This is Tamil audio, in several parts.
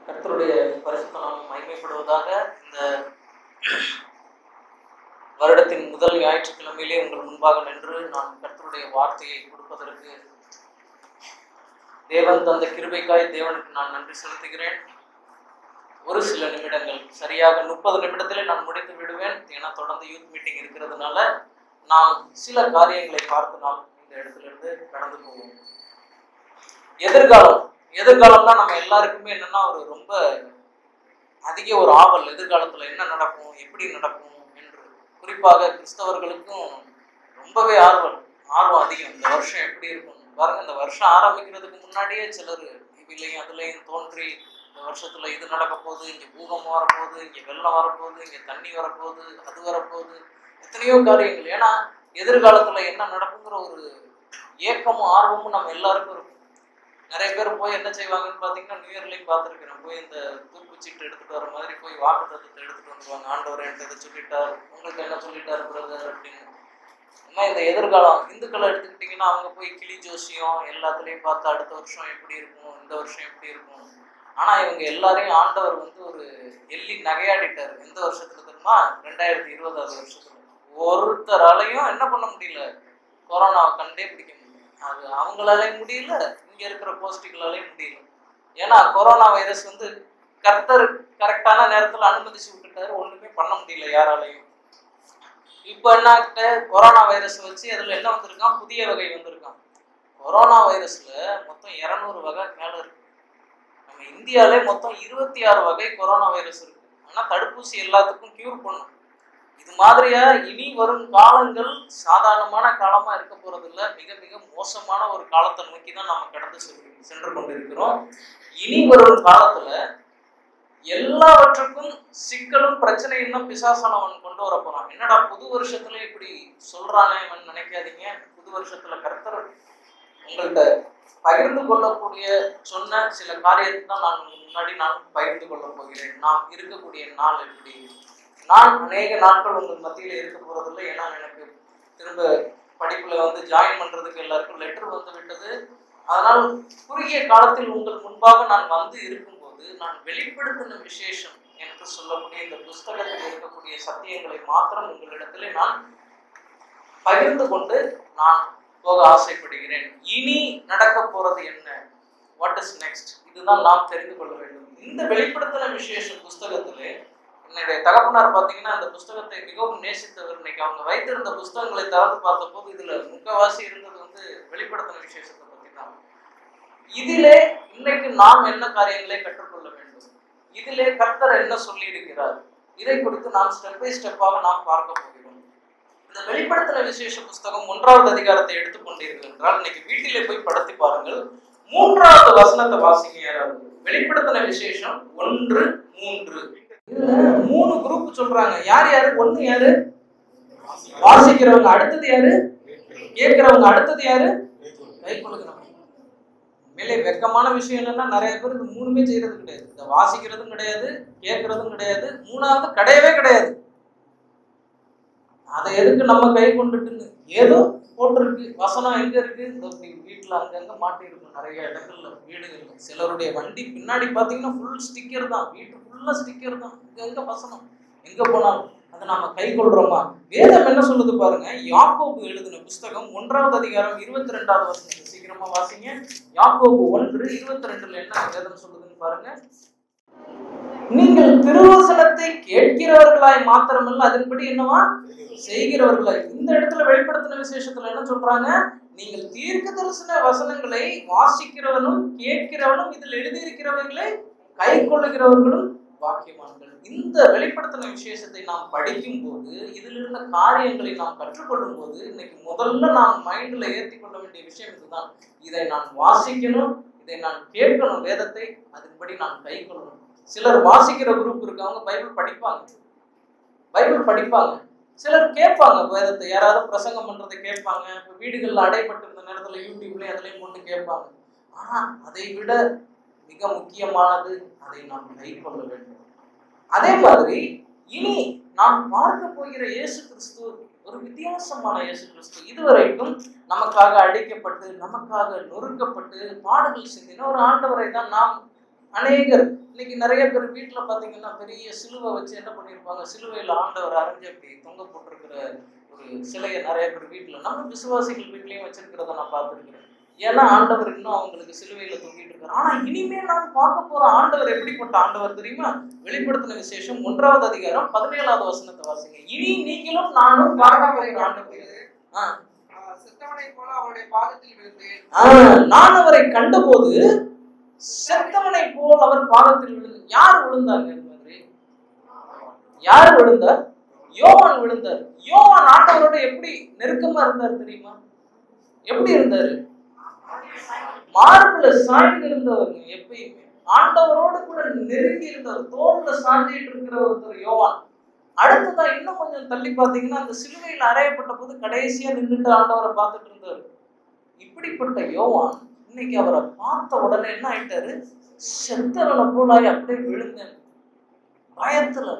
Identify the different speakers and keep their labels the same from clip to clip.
Speaker 1: கர்த்தருடைய பரிசுத்த நாமம் மகிமைப்படுவதாக இந்த வருடத்தின் முதல் ஞாயிற்றுக்கிழமையிலே உங்கள் முன்பாக நின்று நான் கர்த்தருடைய வார்த்தையை கொடுப்பதற்கு தேவன் தந்த கிருபைக்காய் தேவனுக்கு நான் நன்றி செலுத்துகிறேன் ஒரு சில நிமிடங்கள் சரியாக முப்பது நிமிடத்திலே நான் முடித்து விடுவேன் ஏன்னா தொடர்ந்து யூத் மீட்டிங் இருக்கிறதுனால நாம் சில காரியங்களை பார்த்து நாம் இந்த இடத்துல இருந்து கடந்து போவோம் எதிர்காலம் எதிர்காலம்னா நம்ம எல்லாருக்குமே என்னன்னா ஒரு ரொம்ப அதிக ஒரு ஆவல் எதிர்காலத்துல என்ன நடக்கும் எப்படி நடக்கும் என்று குறிப்பாக கிறிஸ்தவர்களுக்கும் ரொம்பவே ஆர்வம் ஆர்வம் அதிகம் இந்த வருஷம் எப்படி இருக்கும் பாருங்க இந்த வருஷம் ஆரம்பிக்கிறதுக்கு முன்னாடியே சிலர் இதுலையும் அதுலையும் தோன்றி இந்த வருஷத்துல இது நடக்க போகுது இங்க பூகம்பம் வரப்போகுது இங்க வெள்ளம் வரப்போகுது இங்க தண்ணி வரப்போகுது அது வரப்போகுது எத்தனையோ காரியங்கள் ஏன்னா எதிர்காலத்துல என்ன நடக்குங்கிற ஒரு ஏக்கமும் ஆர்வமும் நம்ம எல்லாருக்கும் இருக்கும் நிறைய பேர் போய் என்ன செய்வாங்கன்னு பார்த்தீங்கன்னா நியூ இயர்லையும் பார்த்துருக்கிறேன் போய் இந்த தூக்குச்சீட்டு எடுத்துட்டு வர மாதிரி போய் வாக்கு தத்துவத்தை எடுத்துட்டு வந்துருவாங்க ஆண்டவர் என்கிட்ட இதை சொல்லிட்டார் உங்களுக்கு என்ன சொல்லிட்டாரு பிரதர் அப்படின்னு அம்மா இந்த எதிர்காலம் இந்துக்களை எடுத்துக்கிட்டிங்கன்னா அவங்க போய் கிளி ஜோசியம் எல்லாத்துலேயும் பார்த்து அடுத்த வருஷம் எப்படி இருக்கும் இந்த வருஷம் எப்படி இருக்கும் ஆனால் இவங்க எல்லாரையும் ஆண்டவர் வந்து ஒரு எள்ளி நகையாடிட்டார் எந்த வருஷத்துல தெரியுமா ரெண்டாயிரத்தி இருபதாவது வருஷத்துல ஒருத்தராலையும் என்ன பண்ண முடியல கொரோனாவை கண்டே பிடிக்க முடியல அது அவங்களாலையும் முடியல இங்க இருக்கிற போஸ்டிங்களாலையும் முடியல ஏன்னா கொரோனா வைரஸ் வந்து கர்த்தர் கரெக்டான நேரத்துல அனுமதிச்சு விட்டுட்டாரு ஒண்ணுமே பண்ண முடியல யாராலையும் இப்போ என்ன கொரோனா வைரஸ் வச்சு அதுல என்ன வந்திருக்கான் புதிய வகை வந்திருக்கான் கொரோனா வைரஸ்ல மொத்தம் இரநூறு வகை மேல இருக்கு நம்ம இந்தியாவிலே மொத்தம் இருபத்தி ஆறு வகை கொரோனா வைரஸ் இருக்கு ஆனா தடுப்பூசி எல்லாத்துக்கும் கியூர் பண்ணும் இது மாதிரியா இனி வரும் காலங்கள் சாதாரணமான காலமா இருக்க போறது இல்ல மிக மிக மோசமான ஒரு காலத்தை நோக்கி தான் நம்ம கடந்து சென்று சென்று கொண்டிருக்கிறோம் இனி வரும் காலத்துல எல்லாவற்றுக்கும் சிக்கலும் பிரச்சனையும் தான் பிசாசானவன் கொண்டு வர போறான் என்னடா புது வருஷத்துல இப்படி சொல்றானே அவன் நினைக்காதீங்க புது வருஷத்துல கர்த்தர் உங்கள்கிட்ட பகிர்ந்து கொள்ளக்கூடிய சொன்ன சில காரியத்தை தான் நான் முன்னாடி நான் பகிர்ந்து கொள்ள போகிறேன் நாம் இருக்கக்கூடிய நாள் எப்படி நான் அநேக நாட்கள் உங்கள் மத்தியில் இருக்க போறதில்லை ஏன்னா எனக்கு திரும்ப படிப்புல வந்து ஜாயின் பண்றதுக்கு எல்லாருக்கும் லெட்டர் வந்து விட்டது அதனால் குறுகிய காலத்தில் உங்கள் முன்பாக நான் வந்து இருக்கும்போது நான் வெளிப்படுத்தின விசேஷம் என்று சொல்லக்கூடிய இந்த புஸ்தகத்தில் இருக்கக்கூடிய சத்தியங்களை மாத்திரம் உங்களிடத்திலே நான் பகிர்ந்து கொண்டு நான் போக ஆசைப்படுகிறேன் இனி நடக்க போறது என்ன வாட் இஸ் நெக்ஸ்ட் இதுதான் நாம் தெரிந்து கொள்ள வேண்டும் இந்த வெளிப்படுத்தின விசேஷம் புஸ்தகத்திலே என்னுடைய தகப்பனார் பார்த்தீங்கன்னா அந்த புஸ்தகத்தை மிகவும் நேசித்தவர் இன்னைக்கு அவங்க வைத்திருந்த புஸ்தகங்களை திறந்து பார்த்த போது இதுல முக்கவாசி இருந்தது வந்து வெளிப்படுத்தின விசேஷத்தை பத்தி தான் இதிலே இன்னைக்கு நாம் என்ன காரியங்களை கற்றுக்கொள்ள வேண்டும் இதிலே கர்த்தர் என்ன சொல்லி இருக்கிறார் இதை குறித்து நாம் ஸ்டெப் பை ஸ்டெப்பாக நாம் பார்க்க போகிறோம் இந்த வெளிப்படுத்தின விசேஷ புஸ்தகம் ஒன்றாவது அதிகாரத்தை எடுத்துக்கொண்டீர்கள் என்றால் இன்னைக்கு வீட்டிலே போய் படுத்தி பாருங்கள் மூன்றாவது வசனத்தை வாசிங்க யாராவது வெளிப்படுத்தின விசேஷம் ஒன்று மூன்று இதுல மூணு குரூப் சொல்றாங்க யார் யாரு ஒண்ணு யாரு வாசிக்கிறவங்க அடுத்தது யாரு கேட்கிறவங்க அடுத்தது யாரு கை கொடுக்கிறவங்க மேலே வெக்கமான விஷயம் என்னன்னா நிறைய பேர் இந்த மூணுமே செய்யறது கிடையாது இந்த வாசிக்கிறதும் கிடையாது கேட்கறதும் கிடையாது மூணாவது கிடையவே கிடையாது அதை எதுக்கு நம்ம கை கொண்டுட்டுன்னு ஏதோ போட்டிருக்கு வசனம் எங்க இருக்கு இந்த இப்படி வீட்டுல அங்கங்க மாட்டி இருக்கும் நிறைய இடங்கள்ல வீடுகள்ல சிலருடைய வண்டி பின்னாடி பாத்தீங்கன்னா ஃபுல் ஸ்டிக்கர் தான் வீட்டு ஃபுல்லா ஸ்டிக்கர் தான் இங்க எங்க வசனம் எங்க போனாலும் அதை நாம கை கொள்றோமா வேதம் என்ன சொல்லுது பாருங்க யாக்கோபு எழுதின புஸ்தகம் ஒன்றாவது அதிகாரம் இருபத்தி ரெண்டாவது வருஷம் சீக்கிரமா வாசிங்க யாக்கோபு ஒன்று இருபத்தி ரெண்டுல என்ன வேதம் சொல்லுதுன்னு பாருங்க நீங்கள் திருவசனத்தை கேட்கிறவர்களாய் மாத்திரமல்ல அதன்படி என்னவா செய்கிறவர்களாய் இந்த இடத்துல வெளிப்படுத்தின விசேஷத்துல என்ன சொல்றாங்க நீங்கள் தீர்க்க தரிசன வசனங்களை வாசிக்கிறவனும் கேட்கிறவனும் இதில் எழுதியிருக்கிறவர்களை கை கொள்ளுகிறவர்களும் வாக்கியவான்கள் இந்த வெளிப்படுத்தின விசேஷத்தை நாம் படிக்கும் போது இதில் இருந்த காரியங்களை நாம் கற்றுக்கொள்ளும் போது இன்னைக்கு முதல்ல நாம் மைண்ட்ல ஏற்றி கொள்ள வேண்டிய விஷயம் இதுதான் இதை நான் வாசிக்கணும் இதை நான் கேட்கணும் வேதத்தை அதன்படி நான் கை கொள்ளணும் சிலர் வாசிக்கிற குரூப் இருக்கு அவங்க பைபிள் படிப்பாங்க பைபிள் படிப்பாங்க சிலர் கேட்பாங்க வேதத்தை யாராவது பிரசங்கம் பண்றதை கேட்பாங்க இப்போ வீடுகளில் அடைப்பட்டிருந்த நேரத்துல யூடியூப்லயும் அதுலயும் போட்டு கேட்பாங்க ஆனா அதை விட மிக முக்கியமானது அதை நாம் கை கொள்ள வேண்டும் அதே மாதிரி இனி நாம் பார்க்க போகிற இயேசு கிறிஸ்து ஒரு வித்தியாசமான இயேசு கிறிஸ்து இதுவரைக்கும் நமக்காக அடிக்கப்பட்டு நமக்காக நொறுக்கப்பட்டு பாடுகள் சிந்தின ஒரு ஆண்டவரை தான் நாம் அநேகர் இன்னைக்கு நிறைய பேர் வீட்டில் பார்த்தீங்கன்னா பெரிய சிலுவை வச்சு என்ன பண்ணியிருப்பாங்க சிலுவையில் ஆண்டவர் அரைஞ்சு அப்படி தொங்க போட்டிருக்கிற ஒரு சிலையை நிறைய பேர் வீட்டில் நம்ம விசுவாசிகள் வீட்லேயும் வச்சிருக்கிறத நான் பார்த்துருக்கிறேன் ஏன்னா ஆண்டவர் இன்னும் அவங்களுக்கு சிலுவையில் தொங்கிட்டு இருக்காரு ஆனா இனிமே நாம் பார்க்க போற ஆண்டவர் எப்படிப்பட்ட ஆண்டவர் தெரியுமா வெளிப்படுத்தின விசேஷம் ஒன்றாவது அதிகாரம் பதினேழாவது வசனத்தை வாசிங்க இனி நீங்களும் நானும் பார்க்க போகிற ஆண்டவர் ஆ
Speaker 2: ஆஹ் செத்தவனை போல அவருடைய பாதத்தில் விழுந்தேன்
Speaker 1: ஆ, நான் அவரை கண்டபோது செத்தவனை போல் அவர் பாதத்தில் விழுந்து யார் விழுந்தாங்க இந்த மாதிரி யார் விழுந்தார் யோவான் விழுந்தார் யோவான் ஆண்டவரோட எப்படி நெருக்கமா இருந்தார் தெரியுமா எப்படி இருந்தாரு மார்புல சாய்ந்து இருந்தவருங்க எப்பயுமே ஆண்டவரோடு கூட நெருங்கி இருந்தவர் தோல்ல சாஞ்சிட்டு இருக்கிற ஒருத்தர் யோவான் அடுத்ததா இன்னும் கொஞ்சம் தள்ளி பார்த்தீங்கன்னா அந்த சிலுவையில் அறையப்பட்ட போது கடைசியா நின்றுட்டு ஆண்டவரை பார்த்துட்டு இருந்தார் இப்படிப்பட்ட யோவான் இன்னைக்கு அவரை பார்த்த உடனே என்ன ஆயிட்டாரு செத்தவனை போலாய் அப்படியே விழுந்தேன் பயத்துல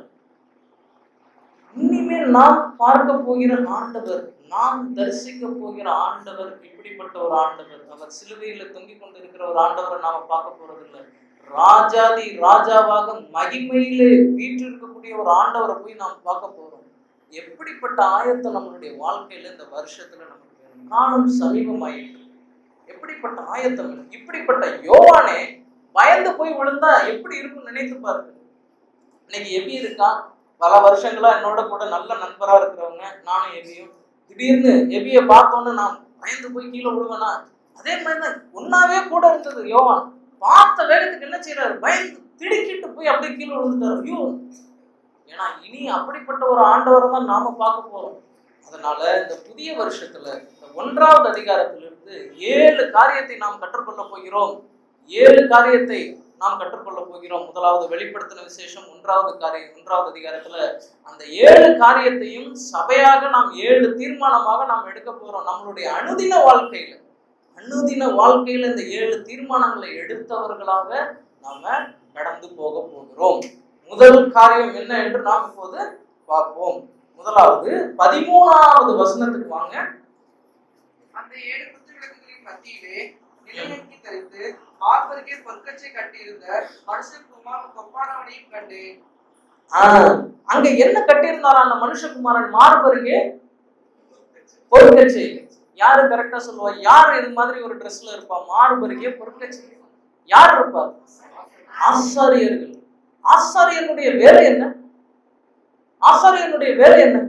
Speaker 1: இனிமேல் நாம் பார்க்க போகிற ஆண்டவர் நாம் தரிசிக்க போகிற ஆண்டவர் இப்படிப்பட்ட ஒரு ஆண்டவர் அவர் சிலுவையில தொங்கிக் கொண்டிருக்கிற ஒரு ஆண்டவரை நாம பார்க்க போறதில்லை ராஜாதி ராஜாவாக மகிமையிலே வீற்றிருக்கக்கூடிய ஒரு ஆண்டவரை போய் நாம் பார்க்க போறோம் எப்படிப்பட்ட ஆயத்தம் நம்மளுடைய வாழ்க்கையில இந்த வருஷத்துல நமக்கு வேணும் காலம் சமீபமாயிட்டு எப்படிப்பட்ட ஆயத்தம் வேணும் இப்படிப்பட்ட யோவானே பயந்து போய் விழுந்தா எப்படி இருக்கும்னு நினைத்து பாருங்க இன்னைக்கு எபி இருக்கா பல வருஷங்களா என்னோட கூட நல்ல நண்பரா இருக்கிறவங்க நானும் எபியும் திடீர்னு எபியை பார்த்தோன்னே நான் பயந்து போய் கீழே விழுவேனா அதே மாதிரி தான் ஒன்னாவே கூட இருந்தது யோவான் பார்த்த வேகத்துக்கு என்ன செய்யறாரு பயந்து திடுக்கிட்டு போய் அப்படியே கீழே விழுந்துட்டாரு ஐயோ ஏன்னா இனி அப்படிப்பட்ட ஒரு ஆண்டவரை தான் நாம பார்க்க போறோம் அதனால இந்த புதிய வருஷத்துல இந்த ஒன்றாவது அதிகாரத்திலிருந்து ஏழு காரியத்தை நாம் கற்றுக்கொள்ள போகிறோம் ஏழு காரியத்தை நாம் கற்றுக்கொள்ள போகிறோம் முதலாவது வெளிப்படுத்தின விசேஷம் ஒன்றாவது காரியம் ஒன்றாவது அதிகாரத்துல அந்த ஏழு காரியத்தையும் சபையாக நாம் ஏழு தீர்மானமாக நாம் எடுக்க போறோம் நம்மளுடைய அனுதின வாழ்க்கையில அனுதின வாழ்க்கையில இந்த ஏழு தீர்மானங்களை எடுத்தவர்களாக நாம கடந்து போக போகிறோம் முதல் காரியம் என்ன என்று நாம் இப்போது பார்ப்போம் முதலாவது பதிமூணாவது வசனத்துக்கு வாங்க
Speaker 2: அந்த ஏழு குத்து விளக்குகளின் மத்தியிலே நிலையங்கி தரித்து மார்பருகே பொற்கச்சை கட்டியிருந்த மனுஷகுமார் கொப்பானவனையும் கண்டேன்
Speaker 1: ஆஹ் அங்க என்ன கட்டியிருந்தாரா அந்த மனுஷகுமாரன் மார்பருகே பொற்கச்சை யாரு கரெக்டா சொல்லுவா யார் இது மாதிரி ஒரு ட்ரெஸ்ல இருப்பா மார்பருகே பொற்கச்சை யார் இருப்பா ஆசாரியர்கள் ஆசாரியனுடைய வேலை என்ன ஆசாரியனுடைய வேலை என்ன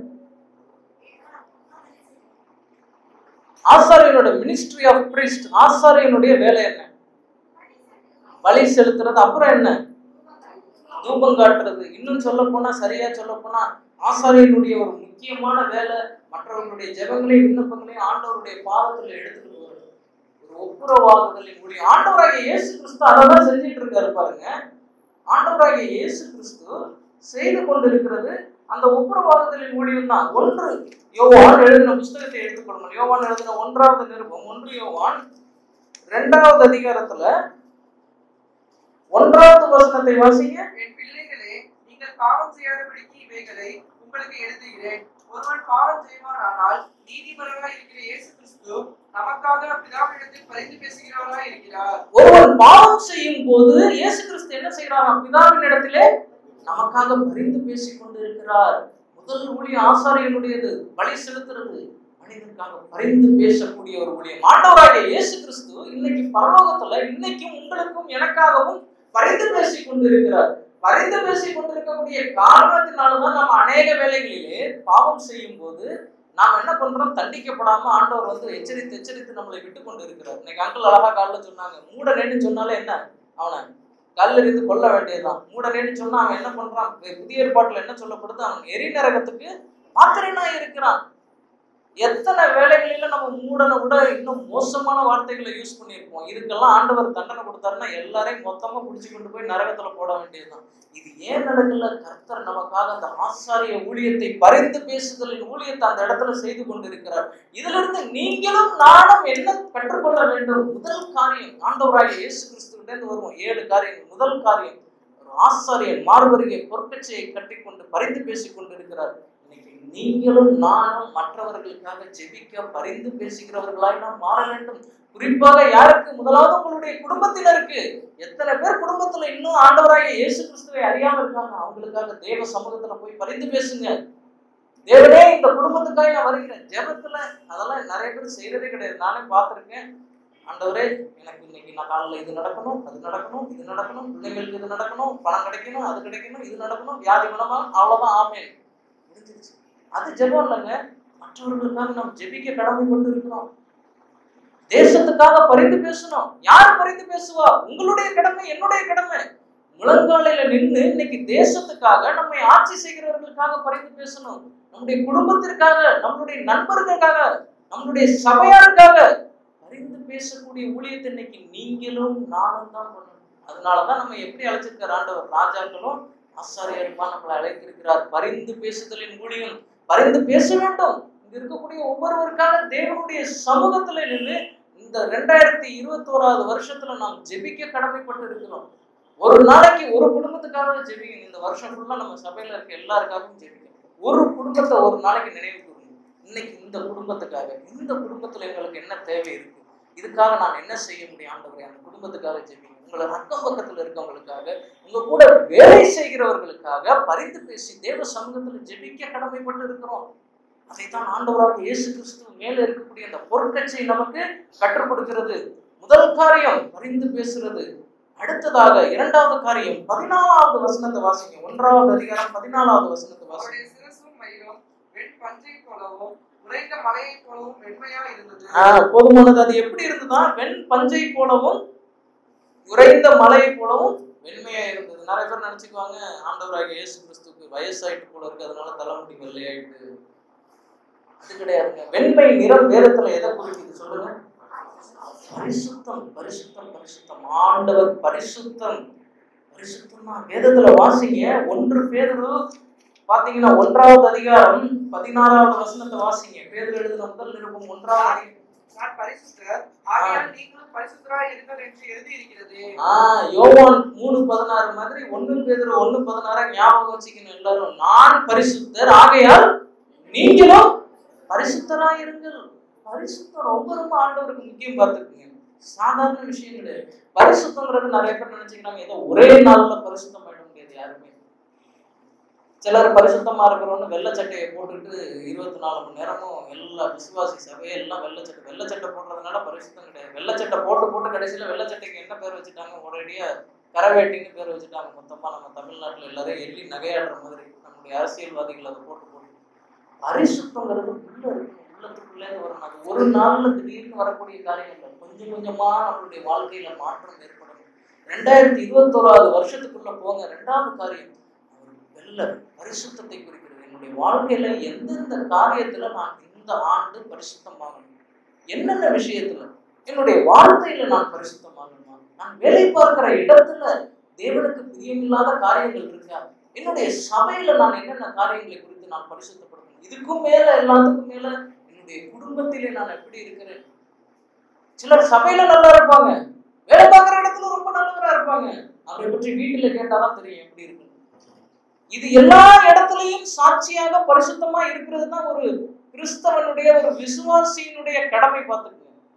Speaker 1: ஆசாரியனோட மினிஸ்ட்ரி ஆஃப் பிரிஸ்ட் ஆசாரியனுடைய வேலை என்ன பலி செலுத்துறது அப்புறம் என்ன தூபம் காட்டுறது இன்னும் சொல்ல போனா சரியா சொல்ல போனா ஆசாரியனுடைய ஒரு முக்கியமான வேலை மற்றவர்களுடைய ஜெபங்களையும் விண்ணப்பங்களையும் ஆண்டவருடைய பாதத்துல எடுத்துட்டு போறது ஒரு ஒப்புரவாகுதலின் முடியும் ஆண்டவராகிய இயேசு கிறிஸ்து அதை தான் செஞ்சுட்டு இருக்காரு பாருங்க ஆண்டவராகிய இயேசு கிறிஸ்து செய்து கொண்டிருக்கிறது அந்த ஒப்புரவாகுதலின் ஊழியம் தான் ஒன்று யோவான் எழுதின புஸ்தகத்தை எடுத்துக்கொள்ளுங்கள் யோவான் எழுதின ஒன்றாவது நிருபம் ஒன்று யோவான் இரண்டாவது அதிகாரத்துல ஒன்றாவது வசனத்தை வாசிங்க
Speaker 2: என் பிள்ளைகளே நீங்கள் பாவம் செய்யாதபடிக்கு இவைகளை உங்களுக்கு எழுதுகிறேன் ஒருவன் பாவம் செய்வானானால் நீதிபரராய் இருக்கிற இயேசு கிறிஸ்து நமக்காக பிதாவிடத்தில் பரிந்து பேசுகிறவராய் இருக்கிறார்
Speaker 1: ஒருவன் பாவம் செய்யும் போது இயேசு கிறிஸ்து என்ன செய்கிறாராம் பிதாவின் இடத்திலே நமக்காக பரிந்து பேசிக் கொண்டிருக்கிறார் முதல் ஊழியம் ஆசாரியனுடையது பலி செலுத்துறது மனிதனுக்காக பரிந்து பேசக்கூடிய ஒரு ஊழியம் ஆண்டவராகிய இயேசு கிறிஸ்து இன்னைக்கு பரலோகத்துல இன்னைக்கும் உங்களுக்கும் எனக்காகவும் பரிந்து பேசிக் கொண்டிருக்கிறார் பரிந்து பேசிக் கொண்டிருக்கக்கூடிய காரணத்தினாலதான் நம்ம அநேக வேலைகளிலே பாவம் செய்யும் போது நாம் என்ன பண்றோம் தண்டிக்கப்படாம ஆண்டவர் வந்து எச்சரித்து எச்சரித்து நம்மளை விட்டு கொண்டு இருக்கிறார் இன்னைக்கு அங்கிள் அழகா காலைல சொன்னாங்க மூடனேன்னு சொன்னாலே என்ன அவனை கல்லெறிந்து கொல்ல வேண்டியதுதான் மூடனேன்னு சொன்னா அவன் என்ன பண்றான் புதிய ஏற்பாட்டுல என்ன சொல்லப்படுது அவன் எரி நரகத்துக்கு பாத்திரனா இருக்கிறான் எத்தனை வேலைகளில நம்ம மூடனை விட இன்னும் மோசமான வார்த்தைகளை யூஸ் பண்ணியிருப்போம் இதுக்கெல்லாம் ஆண்டவர் தண்டனை கொடுத்தாருன்னா எல்லாரையும் மொத்தமா பிடிச்சு கொண்டு போய் நரகத்துல போட வேண்டியதுதான் இது ஏன் நடக்கல கர்த்தர் நமக்காக அந்த ஆசாரிய ஊழியத்தை பரிந்து பேசுதலின் ஊழியத்தை அந்த இடத்துல செய்து கொண்டிருக்கிறார் இதுல இருந்து நீங்களும் நானும் என்ன கற்றுக்கொள்ள வேண்டும் முதல் காரியம் ஆண்டவராகிய இயேசு கிறிஸ்துவிட்ட இருந்து வருவோம் ஏழு காரியங்கள் முதல் காரியம் ஒரு ஆசாரியன் மார்பருகே பொற்கச்சையை கட்டிக்கொண்டு பரிந்து பேசிக் கொண்டிருக்கிறார் இன்னைக்கு நீங்களும் நானும் மற்றவர்களுக்காக ஜெபிக்க பரிந்து பேசுகிறவர்களாய் நாம் மாற வேண்டும் குறிப்பாக யாருக்கு முதலாவது உங்களுடைய குடும்பத்தினருக்கு எத்தனை பேர் குடும்பத்துல இன்னும் ஆண்டவராகிய இயேசு கிறிஸ்துவை அறியாம இருக்காங்க அவங்களுக்காக தேவ சமூகத்துல போய் பரிந்து பேசுங்க தேவனே இந்த குடும்பத்துக்காக நான் வருகிறேன் ஜெபத்துல அதெல்லாம் நிறைய பேர் செய்யறதே கிடையாது நானே பார்த்திருக்கேன் ஆண்டவரே எனக்கு இன்னைக்கு நான் காலையில் இது நடக்கணும் அது நடக்கணும் இது நடக்கணும் பிள்ளைங்களுக்கு இது நடக்கணும் பணம் கிடைக்கணும் அது கிடைக்கணும் இது நடக்கணும் வியாதி குணமா அவ்வளவுதான் ஆமேன் முடிஞ்சிருச்சு அது ஜெபம் இல்லைங்க மற்றவர்களுக்காக நாம் ஜெபிக்க கடமைப்பட்டு இருக்கிறோம் தேசத்துக்காக பரிந்து பேசணும் யார் பரிந்து பேசுவா உங்களுடைய கடமை என்னுடைய கடமை முழங்காலையில நின்று இன்னைக்கு தேசத்துக்காக நம்மை ஆட்சி செய்கிறவர்களுக்காக பரிந்து பேசணும் நம்முடைய குடும்பத்திற்காக நம்மளுடைய நண்பர்களுக்காக நம்மளுடைய சபையாருக்காக பரிந்து பேசக்கூடிய ஊழியத்தை இன்னைக்கு நீங்களும் நானும் தான் பண்ணணும் அதனாலதான் நம்ம எப்படி அழைச்சிருக்கார் ஆண்டவர் ராஜாக்களும் ஆசாரியருமா நம்மளை அழைத்திருக்கிறார் பரிந்து பேசுதலின் ஊழியம் பரிந்து பேச வேண்டும் இங்க இருக்கக்கூடிய ஒவ்வொருவருக்காக தேவனுடைய சமூகத்துல நின்று இந்த ரெண்டாயிரத்தி இருபத்தோராவது வருஷத்துல நாம் ஜெபிக்க கடமைப்பட்டு இருக்கிறோம் ஒரு நாளைக்கு ஒரு குடும்பத்துக்காக ஜெபிங்க இந்த வருஷம் ஃபுல்லா நம்ம சபையில இருக்க எல்லாருக்காகவும் ஜெபிக்கணும் ஒரு குடும்பத்தை ஒரு நாளைக்கு நினைவு கூறுங்க இன்னைக்கு இந்த குடும்பத்துக்காக இந்த குடும்பத்துல எங்களுக்கு என்ன தேவை இருக்கு இதுக்காக நான் என்ன செய்ய முடியும் ஆண்டவரே அந்த குடும்பத்துக்காக ஜெபிங்க உங்களை அக்கம் பக்கத்துல இருக்கவங்களுக்காக உங்க கூட வேலை செய்கிறவர்களுக்காக பரிந்து பேசி தேவ சமூகத்துல ஜெபிக்க கடமைப்பட்டு இருக்கிறோம் அதைத்தான் ஆண்டவராக இயேசு கிறிஸ்து மேல இருக்கக்கூடிய அந்த பொற்கச்சை நமக்கு கற்றுக் கொடுக்கிறது முதல் காரியம் பரிந்து பேசுறது அடுத்ததாக இரண்டாவது காரியம் பதினாலாவது வசனத்தை வாசிங்க ஒன்றாவது அதிகாரம் பதினாலாவது வசனத்தை வாசிங்க
Speaker 2: அவருடைய சிரசும் மயிரும் வெண் பஞ்சை போலவும் உறைந்த மலையை போலவும் வெண்மையா இருந்தது
Speaker 1: ஆஹ் போதுமானது அது எப்படி இருந்ததா வெண் பஞ்சை போலவும் உறைந்த மலையை போலவும் வெண்மையா இருந்தது நிறைய பேர் நினைச்சுக்குவாங்க ஆண்டவராகிய இயேசு கிறிஸ்துக்கு வயசாயிட்டு போல இருக்கு அதனால தலைமுடி வெள்ளையாயிட்டு அது கிடையாதுங்க வெண்மை நிறம் வேதத்துல எதை குறிக்குது சொல்லுங்க பரிசுத்தம் பரிசுத்தம் பரிசுத்தம் ஆண்டவர் பரிசுத்தம் பரிசுத்தமா வேதத்துல வாசிங்க ஒன்று பேதுரு பாத்தீங்கன்னா ஒன்றாவது அதிகாரம் பதினாறாவது வசனத்தை வாசிங்க பேதுரு எழுதின முதல் நிருபம் ஒன்றாவது அதிகாரம்.
Speaker 2: நான் பரிசுத்தர் ஆகையால் நீங்களும் பரிசுத்தராய் இருங்கள் என்று எழுதி இருக்கிறது
Speaker 1: ஆஹ் யோவான் மூணு பதினாறு மாதிரி ஒண்ணு பேதுரு ஒண்ணு பதினாறு ஞாபகம் வச்சுக்கணும் எல்லாரும் நான் பரிசுத்தர் ஆகையால் நீங்களும் பரிசுத்தராயிருங்கள் பரிசுத்தம் ரொம்ப ரொம்ப ஆண்டவருக்கு முக்கியம் பார்த்துக்குங்க சாதாரண விஷயம் கிடையாது பரிசுத்தங்கிறது நிறைய பேர் நினைச்சுக்கிறாங்க ஏதோ ஒரே நாள்ல பரிசுத்தம் ஆயிட முடியாது யாருமே சிலர் பரிசுத்தமா இருக்கிறவங்க வெள்ளை சட்டையை போட்டுட்டு இருபத்தி நாலு மணி நேரமும் எல்லா விசுவாசி சபையை எல்லாம் வெள்ளை சட்டை வெள்ளை சட்டை போடுறதுனால பரிசுத்தம் கிடையாது வெள்ளை சட்டை போட்டு போட்டு கடைசியில வெள்ளை சட்டைக்கு என்ன பேர் வச்சுட்டாங்க ஒரேடியா கரவேட்டின்னு பேர் வச்சுட்டாங்க மொத்தமா நம்ம தமிழ்நாட்டுல எல்லாரும் எள்ளி நகையாடுற மாதிரி நம்முடைய அரசியல்வாதிகள் அதை போட்டு போட்டு பரிசுத்தங்கிறது உள்ள இருக்கணும் உள்ளத்துக்குள்ளே வரணும் அது ஒரு நாள்ல திடீர்னு வரக்கூடிய காரியம் இல்லை கொஞ்சம் கொஞ்சமா நம்மளுடைய வாழ்க்கையில மாற்றம் ஏற்படணும் ரெண்டாயிரத்தி இருபத்தோராவது வருஷத்துக்குள்ள போங்க ரெண்டாவது காரியம் அவர் வெள்ள பரிசுத்தத்தை குறிக்கிறது என்னுடைய வாழ்க்கையில எந்தெந்த காரியத்துல நான் இந்த ஆண்டு பரிசுத்தமாகணும் என்னென்ன விஷயத்துல என்னுடைய வாழ்க்கையில நான் பரிசுத்தமாகணுமா நான் வேலை பார்க்கிற இடத்துல தேவனுக்கு பிரியமில்லாத காரியங்கள் இருக்கா என்னுடைய சபையில நான் என்னென்ன காரியங்களை குறித்து நான் பரிசுத்தப்படுத்தணும் இதுக்கும் மேல எல்லாத்துக்கும் மேல என்னுடைய குடும்பத்திலே நான் எப்படி இருக்கிறேன் சிலர் சபையில நல்லா இருப்பாங்க வேலை பார்க்குற இடத்துல ரொம்ப நல்லவரா இருப்பாங்க அவரை பற்றி வீட்டுல கேட்டாதான் தெரியும் எப்படி இருக்கு இது எல்லா இடத்துலயும் சாட்சியாக பரிசுத்தமா இருக்கிறது தான் ஒரு கிறிஸ்தவனுடைய ஒரு விசுவாசியினுடைய கடமை பார்த்துக்கோங்க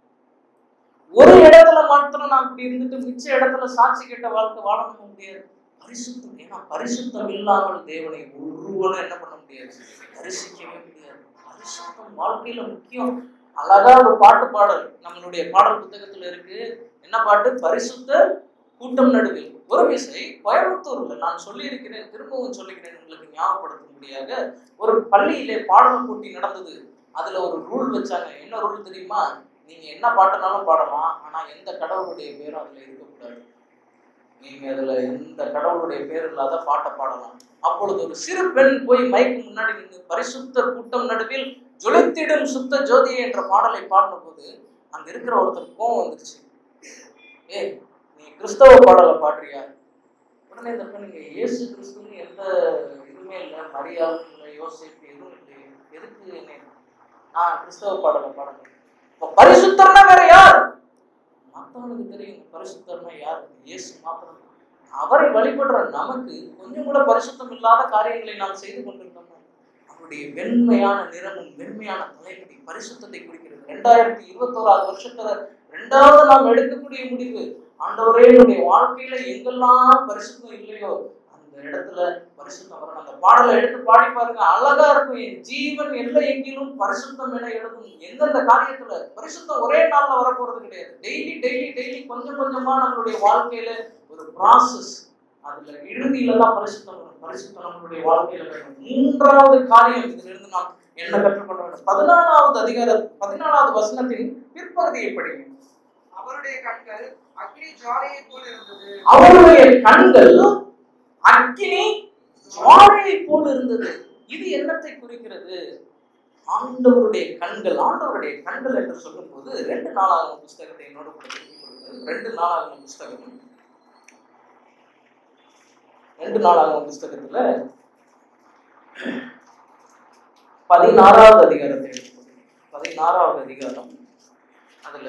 Speaker 1: ஒரு இடத்துல மாத்திரம் நான் அப்படி இருந்துட்டு மிச்ச இடத்துல சாட்சி கேட்ட வாழ்க்கை வாழணும் முடியாது பரிசுத்தம் ஏன்னா பரிசுத்தம் இல்லாமல் தேவனை ஒருவனும் என்ன பண்ண முடியாது தரிசிக்கவே முடியாது பரிசுத்தம் வாழ்க்கையில முக்கியம் அழகா ஒரு பாட்டு பாடல் நம்மளுடைய பாடல் புத்தகத்துல இருக்கு என்ன பாட்டு பரிசுத்த கூட்டம் நடுவில் ஒரு விசை கோயம்புத்தூர்ல நான் சொல்லியிருக்கிறேன் திரும்பவும் சொல்லிக்கிறேன் உங்களுக்கு ஞாபகப்படுத்தும்படியாக ஒரு பள்ளியிலே பாடல் போட்டி நடந்தது அதுல ஒரு ரூல் வச்சாங்க என்ன ரூல் தெரியுமா நீங்க என்ன பாட்டுனாலும் பாடலாம் ஆனா எந்த கடவுளுடைய பேரும் அதுல இருக்கக்கூடாது நீங்க அதுல எந்த கடவுளுடைய பேர் இல்லாத பாட்டை பாடலாம் அப்பொழுது ஒரு சிறு பெண் போய் மைக்கு முன்னாடி நின்று பரிசுத்த கூட்டம் நடுவில் ஜொலித்திடும் சுத்த ஜோதியை என்ற பாடலை பாடின போது அங்க இருக்கிற ஒருத்தர் கோவம் வந்துருச்சு ஏய் நீ கிறிஸ்தவ பாடலை பாடுறியா உடனே இந்த பெண் நீங்க இயேசு கிறிஸ்துன்னு எந்த இதுவுமே இல்லை மரியாதை இல்லை யோசிப்பு எதுவும் இல்லை எதுக்கு என்ன நான் கிறிஸ்தவ பாடலை பாடுறேன் இப்போ பரிசுத்தர்னா வேற யார் மற்றவனுக்கு தெரியும் பரிசுத்தர்னா யார் இயேசு மாத்திரம் அவரை வழிபடுற நமக்கு கொஞ்சம் கூட பரிசுத்தம் இல்லாத காரியங்களை நாம் செய்து கொண்டிருக்கோம் அவருடைய அவருடைய வெண்மையான நிறமும் வெண்மையான தலைமுடி பரிசுத்தத்தை குறிக்கிறது ரெண்டாயிரத்தி இருபத்தோராது வருஷத்துல ரெண்டாவது நாம் எடுக்கக்கூடிய முடிவு ஆண்டவரே என்னுடைய வாழ்க்கையில எங்கெல்லாம் பரிசுத்தம் இல்லையோ அந்த இடத்துல பரிசுத்தம் வரணும் அந்த பாடலை எடுத்து பாடி பாருங்க அழகா இருக்கும் என் ஜீவன் எல்லை எங்கிலும் பரிசுத்தம் என எழுதும் எந்தெந்த காரியத்துல பரிசுத்தம் ஒரே நாள்ல வரப்போறது கிடையாது டெய்லி டெய்லி டெய்லி கொஞ்சம் கொஞ்சமா நம்மளுடைய வாழ்க்கையில ஒரு ப்ராசஸ் அதுல இறுதியில தான் பரிசுத்தம் வரும். பரிசுத்தம் நம்மளுடைய வாழ்க்கையில வேணும் மூன்றாவது காரியம் இதுல இருந்து நாம் என்ன கற்றுக்கொள்ள வேண்டும் பதினாலாவது அதிகார பதினாலாவது வசனத்தின் பிற்பகுதியை படிங்க
Speaker 2: அவருடைய கண்கள் அக்னி ஜுவாலையை போல் இருந்தது
Speaker 1: அவருடைய கண்கள் அக்கினி ஜுவாலையை போல் இருந்தது இது என்னத்தை குறிக்கிறது ஆண்டவருடைய கண்கள் ஆண்டவருடைய கண்கள் என்று சொல்லும்போது ரெண்டு நாளாகும் புஸ்தகத்தை என்னோட கூட திருப்பிக் கொள்ளுங்கள் ரெண்டு நாளாகும் புஸ்தகம் ரெண்டு நாளாகும் புஸ்தகத்துல பதினாறாவது அதிகாரத்தை எடுத்துக்கொள்ளுங்க பதினாறாவது அதிகாரம் அதுல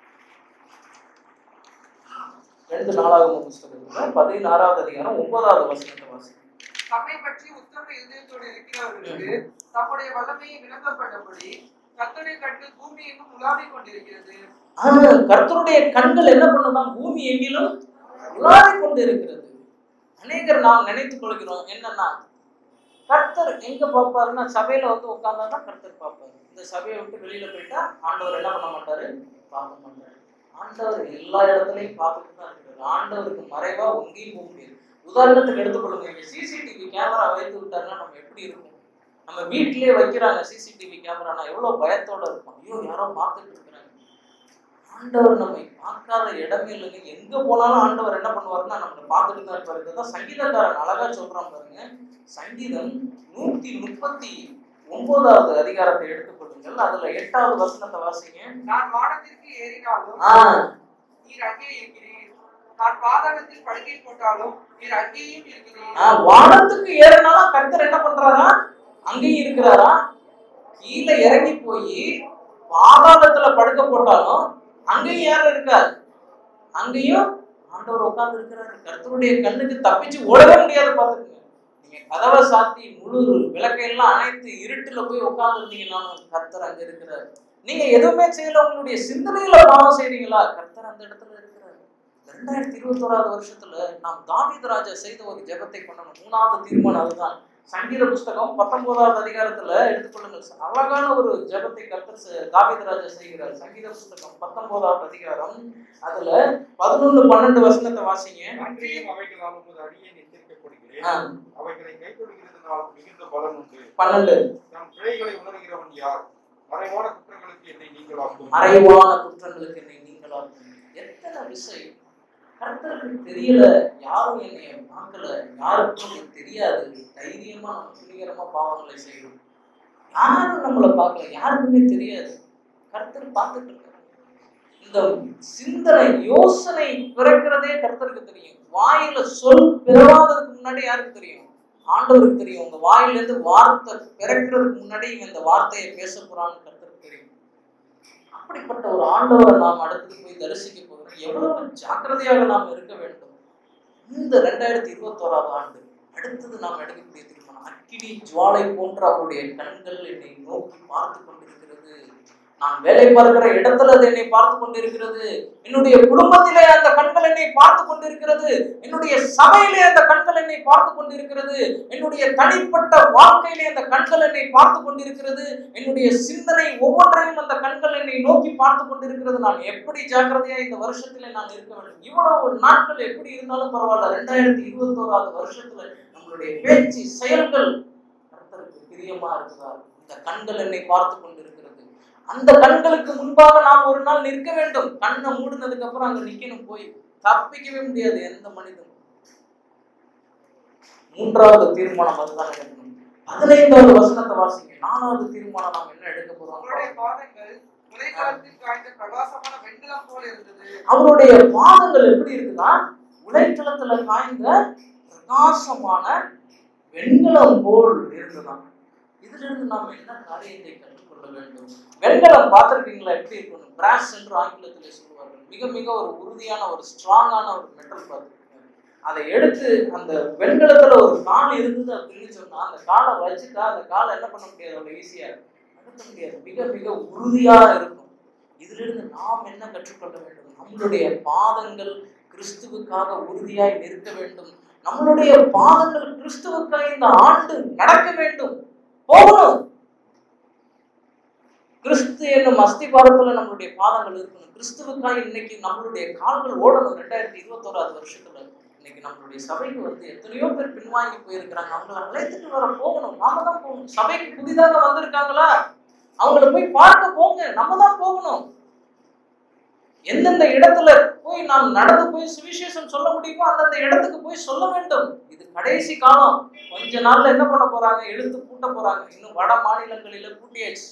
Speaker 1: ரெண்டு நாளாகும் புஸ்தகத்துல பதினாறாவது அதிகாரம் ஒன்பதாவது வசனத்தை வாசி
Speaker 2: தம்மை பற்றி உத்தம இதயத்தோடு இருக்கிறவர்களுக்கு தம்முடைய வல்லமையை விளங்கப்பட்டபடி கர்த்தருடைய கண்கள் பூமி எங்கும் உலாவிக் கொண்டிருக்கிறது
Speaker 1: ஆனா கர்த்தருடைய கண்கள் என்ன பண்ணுதான் பூமி எங்கிலும் உலாவிக் கொண்டு இருக்கிறது அநேகர் நாம் நினைத்துக் கொள்கிறோம் என்னன்னா கர்த்தர் எங்க பார்ப்பாருன்னா சபையில வந்து உட்கார்ந்தா கர்த்தர் பார்ப்பாரு இந்த சபையை விட்டு வெளியில போயிட்டா ஆண்டவர் என்ன பண்ண மாட்டாரு பார்க்க மாட்டாரு ஆண்டவர் எல்லா இடத்துலயும் பார்த்துட்டு தான் இருக்கிறாரு ஆண்டவருக்கு மறைவா ஒங்கேயும் போக முடியாது உதாரணத்துக்கு எடுத்துக்கொள்ளுங்க இங்க சிசிடிவி கேமரா வைத்து விட்டாருன்னா நம்ம எப்படி இருக்கும் நம்ம வீட்டிலேயே வைக்கிறாங்க சிசிடிவி கேமரானா எவ்வளவு பயத்தோட இருக்கும் ஐயோ யாரோ பார்த்துட்டு இருக்கிறாங்க ஆண்டவர் நம்மை பார்க்காத இடமே இல்லைங்க எங்க போனாலும் ஆண்டவர் என்ன பண்ணுவாருன்னா நம்மளை பார்த்துட்டு தான் இருப்பாரு இதுதான் சங்கீதக்காரன் அழகா சொல்றான் பாருங்க சங்கீதம் நூத்தி முப்பத்தி ஒன்பதாவது அதிகாரத்தை எடுத்துக்கொள்ளுங்கள் அதுல எட்டாவது வசனத்தை வாசிங்க
Speaker 2: நான் வானத்திற்கு ஏறினாலும்
Speaker 1: ஆ
Speaker 2: நீர் அங்கே இருக்கிறீர் நான் பாதாளத்தில் படுக்கை போட்டாலும் நீர் அங்கேயும் இருக்கிறீர்
Speaker 1: ஆ, வானத்துக்கு ஏறினாலும் கர்த்தர் என்ன பண்றாரா அங்கேயும் இருக்கிறாரா கீழே இறங்கி போய் பாதாளத்துல படுக்க போட்டாலும் அங்கேயும் யாரும் இருக்காரு அங்கேயும் ஆண்டவர் உட்கார்ந்து இருக்கிறாரு கர்த்தருடைய கண்ணுக்கு தப்பிச்சு ஓடவே முடியாது பாத்துக்கோங்க நீங்க கதவை சாத்தி முழு விளக்கையெல்லாம் அணைத்து இருட்டுல போய் உட்கார்ந்து இருந்தீங்கன்னாலும் கர்த்தர் அங்க இருக்கிறாரு நீங்க எதுவுமே செய்யல உங்களுடைய சிந்தனையில பாவம் செய்றீங்களா கர்த்தர் அந்த இடத்துல இருக்கிறாரு ரெண்டாயிரத்தி இருபத்தோராவது வருஷத்துல நாம் தாவீது ராஜா செய்த ஒரு ஜெபத்தை பண்ணணும் மூணாவது தீர்மானம் அதுதான் சங்கீத புஸ்தகம் பத்தொன்பதாவது அதிகாரத்துல எடுத்துக்கொள்ளுங்கள் அழகான ஒரு ஜெபத்தை கர்த்தர் செ- தாவீது ராஜா செய்கிறார் சங்கீத புஸ்தகம் பத்தொன்பதாவது அதிகாரம் அதுல பதினொன்னு பன்னெண்டு வசனத்தை வாசிங்க
Speaker 3: நன்றியும் அவைகளால் உமது அடியை எச்சரிக்கப்படுகிறேன்
Speaker 1: ஆ,
Speaker 3: அவைகளை கைக்கொள்கிறதுனால் மிகுந்த பலன் உண்டு
Speaker 1: பன்னெண்டு
Speaker 3: நம் பிழைகளை உணர்கிறவன் யார் மறைவான குற்றங்களுக்கு என்னை நீங்களாக்கும்
Speaker 1: மறைவான குற்றங்களுக்கு என்னை நீங்களாக்கும் எத்தனை விஷயம் கர்த்தருக்கு தெரியல யாரும் என்னைய பார்க்கல யாருக்கும் எனக்கு தெரியாது தைரியமா நம்ம துணிகரமா பாவங்களை செய்யணும் யாரும் நம்மளை பார்க்கல யாருக்குமே தெரியாது கர்த்தர் பார்த்துட்டு இருக்காரு இந்த சிந்தனை யோசனை பிறக்கிறதே கர்த்தருக்கு தெரியும் வாயில சொல் பிறவாததுக்கு முன்னாடி யாருக்கு தெரியும் ஆண்டவருக்கு தெரியும் உங்க வாயில இருந்து வார்த்தை பிறக்கிறதுக்கு முன்னாடி இவன் இந்த வார்த்தையை பேச போறான்னு கர்த்தருக்கு தெரியும் அப்படிப்பட்ட ஒரு ஆண்டவரை நாம் அடுத்து போய் தரிசிக்க போகிறோம் எவ்வளவு ஜாக்கிரதையாக நாம் இருக்க வேண்டும் இந்த ரெண்டாயிரத்தி இருபத்தோராவது ஆண்டு அடுத்தது நாம் எடுக்கக்கூடிய தீர்மானம் அக்கினி ஜுவாலை போன்ற அவருடைய கண்கள் என்னை நோக்கி பார்த்து கொண்டிருக்கிறது நான் வேலை பார்க்கிற இடத்துல அது என்னை பார்த்து கொண்டிருக்கிறது என்னுடைய குடும்பத்திலே அந்த கண்கள் என்னை பார்த்து கொண்டிருக்கிறது என்னுடைய சபையிலே அந்த கண்கள் என்னை பார்த்து கொண்டிருக்கிறது என்னுடைய தனிப்பட்ட வாழ்க்கையிலே அந்த கண்கள் என்னை பார்த்து கொண்டிருக்கிறது என்னுடைய சிந்தனை ஒவ்வொன்றையும் அந்த கண்கள் என்னை நோக்கி பார்த்து கொண்டிருக்கிறது நான் எப்படி ஜாக்கிரதையா இந்த வருஷத்துல நான் இருக்க வேண்டும் இவ்வளவு நாட்கள் எப்படி இருந்தாலும் பரவாயில்ல ரெண்டாயிரத்தி இருபத்தோராவது வருஷத்துல நம்மளுடைய பேச்சு செயல்கள் கர்த்தருக்கு பிரியமா இருக்குதா இந்த கண்கள் என்னை பார்த்து கொண்டிருக்கிறது அந்த கண்களுக்கு முன்பாக நாம் ஒரு நாள் நிற்க வேண்டும் கண்ணை மூடினதுக்கு அப்புறம் அங்க நிக்கணும் போய் தப்பிக்கவே முடியாது எந்த மனிதனும் மூன்றாவது தீர்மானம் அதுதான் எடுக்கணும் பதினைந்தாவது வசனத்தை வாசிங்க நாலாவது தீர்மானம் நாம் என்ன எடுக்க
Speaker 2: அவருடைய
Speaker 1: போறோம்
Speaker 2: பாதங்கள் உலைக்காலத்தில் காய்ந்த பிரகாசமான வெண்கலம் போல இருந்தது
Speaker 1: அவருடைய பாதங்கள் எப்படி இருக்குன்னா உலைக்களத்துல காய்ந்த பிரகாசமான வெண்கலம் போல் இருந்ததாம் இதுல இருந்து நாம் என்ன காரியத்தை கற்றுக்கொள்ள வேண்டும் வெண்கலம் பார்த்திருக்கீங்களா எப்படி இருக்கணும் பிராஸ் என்று ஆங்கிலத்திலே சொல்லுவார்கள் மிக மிக ஒரு உறுதியான ஒரு ஸ்ட்ராங்கான ஒரு மெட்டல் பார்த்துருக்கீங்க அதை எடுத்து அந்த வெண்கலத்துல ஒரு கால் இருந்தது அப்படின்னு சொன்னா அந்த காலை வச்சுட்டா அந்த காலை என்ன பண்ண முடியாது அவ்வளவு ஈஸியா நகர்த்த முடியாது மிக மிக உறுதியா இருக்கும் இதுல இருந்து நாம் என்ன கற்றுக்கொள்ள வேண்டும் நம்மளுடைய பாதங்கள் கிறிஸ்துவுக்காக உறுதியாய் நிற்க வேண்டும் நம்மளுடைய பாதங்கள் கிறிஸ்துவுக்காக இந்த ஆண்டு நடக்க வேண்டும் போகணும் கிறிஸ்து என்னும் அஸ்திபாரத்துல நம்மளுடைய பாதங்கள் இருக்கணும் கிறிஸ்துவுக்காக இன்னைக்கு நம்மளுடைய கால்கள் ஓடணும் ரெண்டாயிரத்தி இருபத்தோராது வருஷத்துல இன்னைக்கு நம்மளுடைய சபைக்கு வந்து எத்தனையோ பேர் பின்வாங்கி போயிருக்கிறாங்க அவங்கள அழைத்துட்டு வர போகணும் நாம தான் போகணும் சபைக்கு புதிதாக வந்திருக்காங்களா அவங்கள போய் பார்க்க போங்க நம்ம தான் போகணும் எந்தெந்த இடத்துல போய் நாம் நடந்து போய் சுவிசேஷம் சொல்ல முடியுமோ அந்தந்த இடத்துக்கு போய் சொல்ல வேண்டும் இது கடைசி காலம் கொஞ்ச நாள்ல என்ன பண்ண போறாங்க இழுத்து பூட்ட போறாங்க இன்னும் வட மாநிலங்களில பூட்டியாச்சு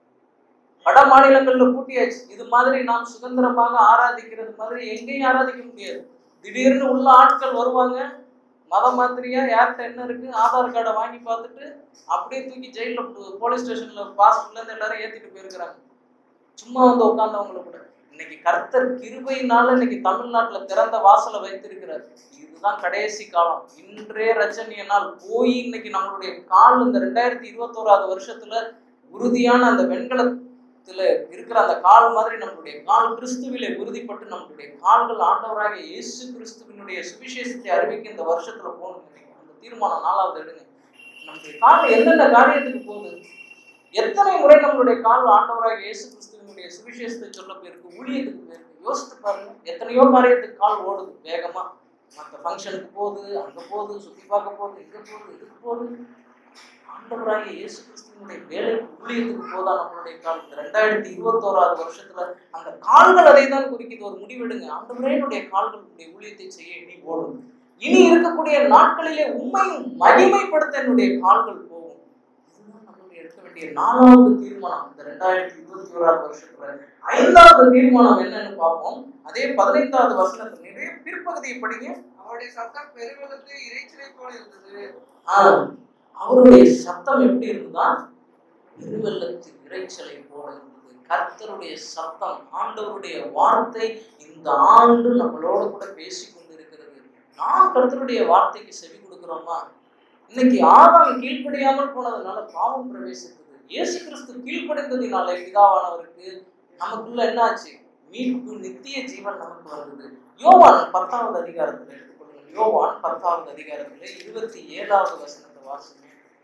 Speaker 1: வட மாநிலங்கள்ல பூட்டியாச்சு இது மாதிரி நாம் சுதந்திரமாக ஆராதிக்கிறது மாதிரி எங்கேயும் ஆராதிக்க முடியாது திடீர்னு உள்ள ஆட்கள் வருவாங்க மத மாத்திரியா யார்கிட்ட என்ன இருக்கு ஆதார் கார்டை வாங்கி பார்த்துட்டு அப்படியே தூக்கி ஜெயில போலீஸ் ஸ்டேஷன்ல பாஸ்போர்ட்ல இருந்து எல்லாரும் ஏத்திட்டு போயிருக்கிறாங்க சும்மா வந்து உட்கார்ந்தவங்கள கூட இன்னைக்கு கர்த்தர் கிருபையினால இன்னைக்கு தமிழ்நாட்டுல திறந்த வாசலை வைத்திருக்கிறார் இதுதான் கடைசி காலம் இன்றே ரச்சனிய நாள் போய் இன்னைக்கு நம்மளுடைய கால் இந்த ரெண்டாயிரத்தி இருபத்தோராது வருஷத்துல உறுதியான அந்த வெண்கலத்துல இருக்கிற அந்த கால் மாதிரி நம்மளுடைய கால் கிறிஸ்துவிலே உறுதிப்பட்டு நம்மளுடைய கால்கள் ஆண்டவராக இயேசு கிறிஸ்துவினுடைய சுவிசேஷத்தை அறிவிக்க இந்த வருஷத்துல போகணும் நினைக்கிறேன் அந்த தீர்மானம் நாலாவது எடுங்க நம்மளுடைய கால் எந்தெந்த காரியத்துக்கு போகுது எத்தனை முறை நம்மளுடைய கால் ஆண்டவராக இயேசு கிறிஸ்துவினுடைய சுவிசேஷத்தை சொல்ல போயிருக்கு ஊழியத்துக்கு போயிருக்கு யோசித்து பாருங்க எத்தனையோ காரியத்துக்கு கால் ஓடுது வேகமா மற்ற ஃபங்க்ஷனுக்கு போகுது அங்க போகுது சுத்தி பார்க்க போகுது இங்க போகுது இதுக்கு போகுது ஆண்டவராக இயேசு கிறிஸ்துவினுடைய வேலை ஊழியத்துக்கு போதா நம்மளுடைய கால் இந்த ரெண்டாயிரத்தி இருபத்தோராது வருஷத்துல அந்த கால்கள் அதை தான் குறிக்குது ஒரு முடிவெடுங்க ஆண்டவரே என்னுடைய கால்கள் உடைய ஊழியத்தை செய்ய நீ ஓடும் இனி இருக்கக்கூடிய நாட்களிலே உண்மையும் மகிமைப்படுத்த என்னுடைய கால்கள் போகும் இதுதான் நம்மளுடைய எடுக்க வேண்டிய நாலாவது தீர்மானம் இந்த ரெண்டாயிரத்தி இருபத்தி ஓராவது வருஷத்துல ஐந்தாவது தீர்மானம் என்னன்னு பார்ப்போம் அதே பதினைந்தாவது வசனத்துல நிறைய பிற்பகுதியை படிங்க
Speaker 2: அவருடைய சத்தம் பெருவெள்ளத்து இறைச்சலை போல இருந்தது
Speaker 1: ஆஹ், அவருடைய சத்தம் எப்படி இருந்ததா பெருவெள்ளத்து இறைச்சலை போல இருந்தது கர்த்தருடைய சத்தம் ஆண்டவருடைய வார்த்தை இந்த ஆண்டு நம்மளோட கூட பேசி கொண்டிருக்கிறது நாம் கர்த்தருடைய வார்த்தைக்கு செவி கொடுக்கிறோமா இன்னைக்கு ஆதாம் கீழ்ப்படியாமல் போனதுனால பாவம் பிரவேசித்தது இயேசு கிறிஸ்து கீழ்ப்படைந்ததினால பிதாவானவருக்கு நமக்குள்ள என்னாச்சு மீட்பு நித்திய ஜீவன் நமக்கு வந்தது யோவான் பத்தாவது அதிகாரத்துல எடுத்துக்கொள்ளுங்கள் யோவான் பத்தாவது அதிகாரத்துல இருபத்தி ஏழாவது வசனத்தை வாசிங்க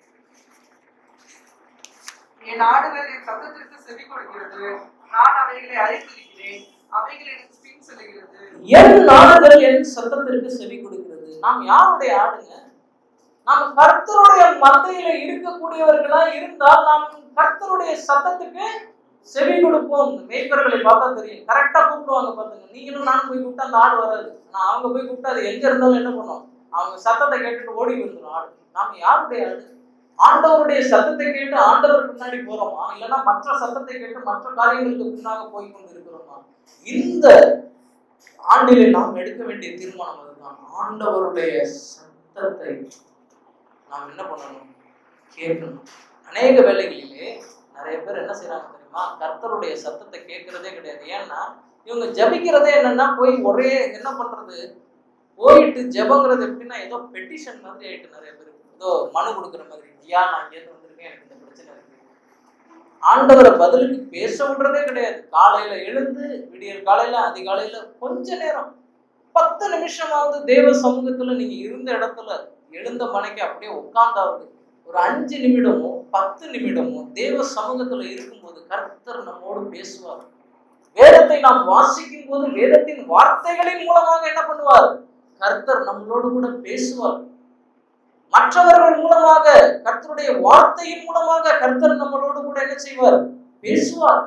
Speaker 2: என் ஆடுகள் என் சத்தத்திற்கு செவி கொடுக்கிறது நான் அவைகளை அறிந்திருக்கிறேன் அவைகள் எனக்கு பின் செல்கிறது
Speaker 1: என் நாடுகள் என் சத்தத்திற்கு செவி கொடுக்கிறது நாம் யாருடைய ஆடுங்க நாம் கர்த்தருடைய மந்தையில இருக்கக்கூடியவர்களா இருந்தால் நாம் கர்த்தருடைய சத்தத்துக்கு செவி கொடுப்போம் மேய்ப்பர்களை பார்த்தா தெரியும் கரெக்டா கூப்பிடுவாங்க பாத்துங்க நீங்களும் நானும் போய் கூப்பிட்டா அந்த ஆடு வராது ஆனா அவங்க போய் கூப்பிட்டா அது எங்க இருந்தாலும் என்ன பண்ணும் அவங்க சத்தத்தை கேட்டுட்டு ஓடி வந்துடும் ஆடு நாம் யாருடைய ஆடு ஆண்டவருடைய சத்தத்தை கேட்டு ஆண்டவர் பின்னாடி போறோமா இல்லைன்னா மற்ற சத்தத்தை கேட்டு மற்ற காரியங்களுக்கு பின்னாக போய் கொண்டு இருக்கிறோமா இந்த ஆண்டிலே நாம் எடுக்க வேண்டிய தீர்மானம் அதுதான் ஆண்டவருடைய சத்தத்தை நாம் என்ன பண்ணணும் கேட்கணும் அநேக வேலைகளிலே நிறைய பேர் என்ன செய்றாங்க தெரியுமா கர்த்தருடைய சத்தத்தை கேட்கறதே கிடையாது ஏன்னா இவங்க ஜெபிக்கிறதே என்னன்னா போய் ஒரே என்ன பண்றது போயிட்டு ஜெபங்கிறது எப்படின்னா ஏதோ பெட்டிஷன் மாதிரி ஆயிட்டு நிறைய பேர் ஏதோ மனு கொடுக்குற மாதிரி ஐயா நான் இங்கேருந்து வந்திருக்கேன் எனக்கு இந்த பிரச்சனை இருக்கு ஆண்டவரை பதிலுக்கு பேச விடுறதே கிடையாது காலையில எழுந்து விடியற் காலையில அதிகாலையில கொஞ்ச நேரம் பத்து நிமிஷமாவது தேவ சமூகத்துல நீங்க இருந்த இடத்துல எழுந்த மனைக்கு அப்படியே உட்கார்ந்தாவது ஒரு அஞ்சு நிமிடமோ பத்து நிமிடமோ தேவ சமூகத்துல இருக்கும்போது கர்த்தர் நம்மோடு பேசுவார் வேதத்தை நாம் வாசிக்கும் போது வேதத்தின் வார்த்தைகளின் மூலமாக என்ன பண்ணுவார் கர்த்தர் நம்மளோடு கூட பேசுவார் மற்றவர்கள் மூலமாக கர்த்தருடைய வார்த்தையின் மூலமாக கர்த்தர் நம்மளோடு கூட என்ன செய்வார் பேசுவார்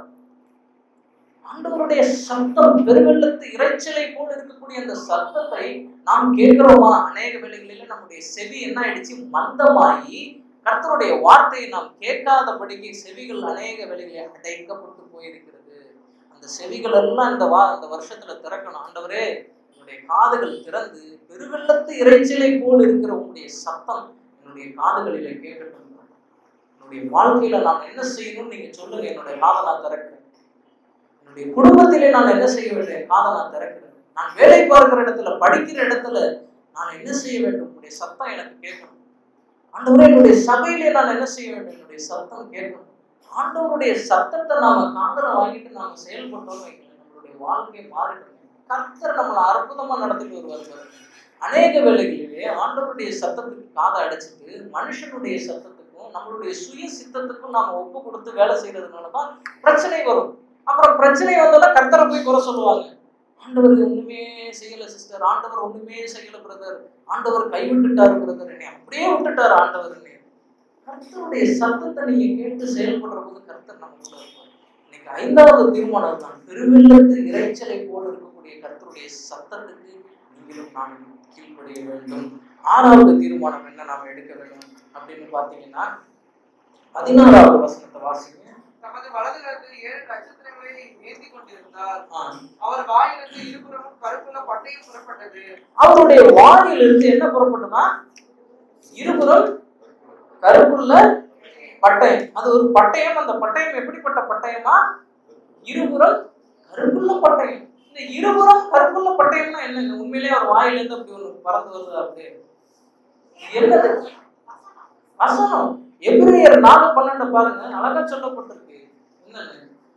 Speaker 1: ஆண்டவருடைய சத்தம் பெருவெள்ளத்து இரைச்சலை போல் இருக்கக்கூடிய அந்த சத்தத்தை நாம் கேட்கிறோமா அநேக வேளைகளில நம்முடைய செவி என்ன ஆயிடுச்சு மந்தமாகி கர்த்தருடைய வார்த்தையை நாம் கேட்காதபடிக்கு செவிகள் அநேக வேளைகளில் அடைக்கப்பட்டு போயிருக்கிறது அந்த செவிகள் எல்லாம் இந்த வா இந்த வருஷத்துல திறக்கணும் ஆண்டவரே என்னுடைய காதுகள் திறந்து பெருவெள்ளத்து இரைச்சலை போல் இருக்கிற உங்களுடைய சத்தம் என்னுடைய காதுகளிலே கேட்கட்டும் என்னுடைய வாழ்க்கையில நான் என்ன செய்யணும்னு நீங்க சொல்லுங்க என்னுடைய காதை நான் திறக்கிறேன் என்னுடைய குடும்பத்திலே நான் என்ன செய்ய வேண்டும் காதை நான் திறக்கிறேன் நான் வேலை பார்க்கிற இடத்துல படிக்கிற இடத்துல நான் என்ன செய்ய வேண்டும் உன்னுடைய சத்தம் எனக்கு கேட்கணும் ஆண்டவரே என்னுடைய சபையிலே நான் என்ன செய்ய வேண்டும் என்னுடைய சத்தம் கேட்கணும் ஆண்டவருடைய சத்தத்தை நாம காதல வாங்கிட்டு நாம செயல்பட்டோம்னு வைக்கல நம்மளுடைய வாழ்க்கை மாறிடும் கர்த்தர் நம்மளை அற்புதமா நடத்திட்டு வருவார் பாருங்க. அநேக வேளைகளிலே ஆண்டவருடைய சத்தத்துக்கு காதை அடைச்சிட்டு மனுஷனுடைய சத்தத்துக்கும் நம்மளுடைய சுய சித்தத்துக்கும் நாம ஒப்பு கொடுத்து வேலை செய்யறதுனால தான் பிரச்சனை வரும் அப்புறம் பிரச்சனை வந்தோம்னா கர்த்தரை போய் குறை சொல்லுவாங்க ஆண்டவர் ஒண்ணுமே செய்யல சிஸ்டர் ஆண்டவர் ஒண்ணுமே செய்யல பிரதர் ஆண்டவர் கைவிட்டுட்டாரு பிரதர் என்னை அப்படியே விட்டுட்டாரு ஆண்டவர் என்னை. கர்த்தருடைய சத்தத்தை நீங்க கேட்டு செயல்படுற போது கர்த்தர் நம்ம கூட இருப்பார் இன்னைக்கு ஐந்தாவது தீர்மானம் தான் பெருவெள்ளத்து இறைச்சலை போல இருக்கக்கூடிய கர்த்தருடைய சத்தத்துக்கு நீங்களும் நான் கீழ்ப்படிய வேண்டும் ஆறாவது தீர்மானம் என்ன நாம் எடுக்க வேண்டும் அப்படின்னு பாத்தீங்கன்னா பதினாறாவது வசனத்தை வாசிங்க
Speaker 2: தமது வலது கரத்தில் ஏழு நட்சத்திரங்களை ஏந்தி கொண்டிருந்தார்
Speaker 1: ஆ.
Speaker 2: அவர் வாயிலிருந்து இருபுறமும் கருப்புள்ள பட்டயம் புறப்பட்டது
Speaker 1: அவருடைய வாயிலிருந்து என்ன புறப்பட்டதா இருபுறம் கருப்புள்ள பட்டயம் அது ஒரு பட்டயம் அந்த பட்டயம் எப்படிப்பட்ட பட்டயமா இருபுறம் கருப்புள்ள பட்டயம் இந்த இருபுறம் கருப்புள்ள பட்டயம்னா என்னங்க உண்மையிலேயே அவர் வாயிலிருந்து அப்படி ஒரு பறந்து வருது அப்படியே என்னது வசனம் எபிரேயர் நாலு பன்னெண்டு பாருங்க அழகா சொல்லப்பட்டிருக்கு என்னன்னு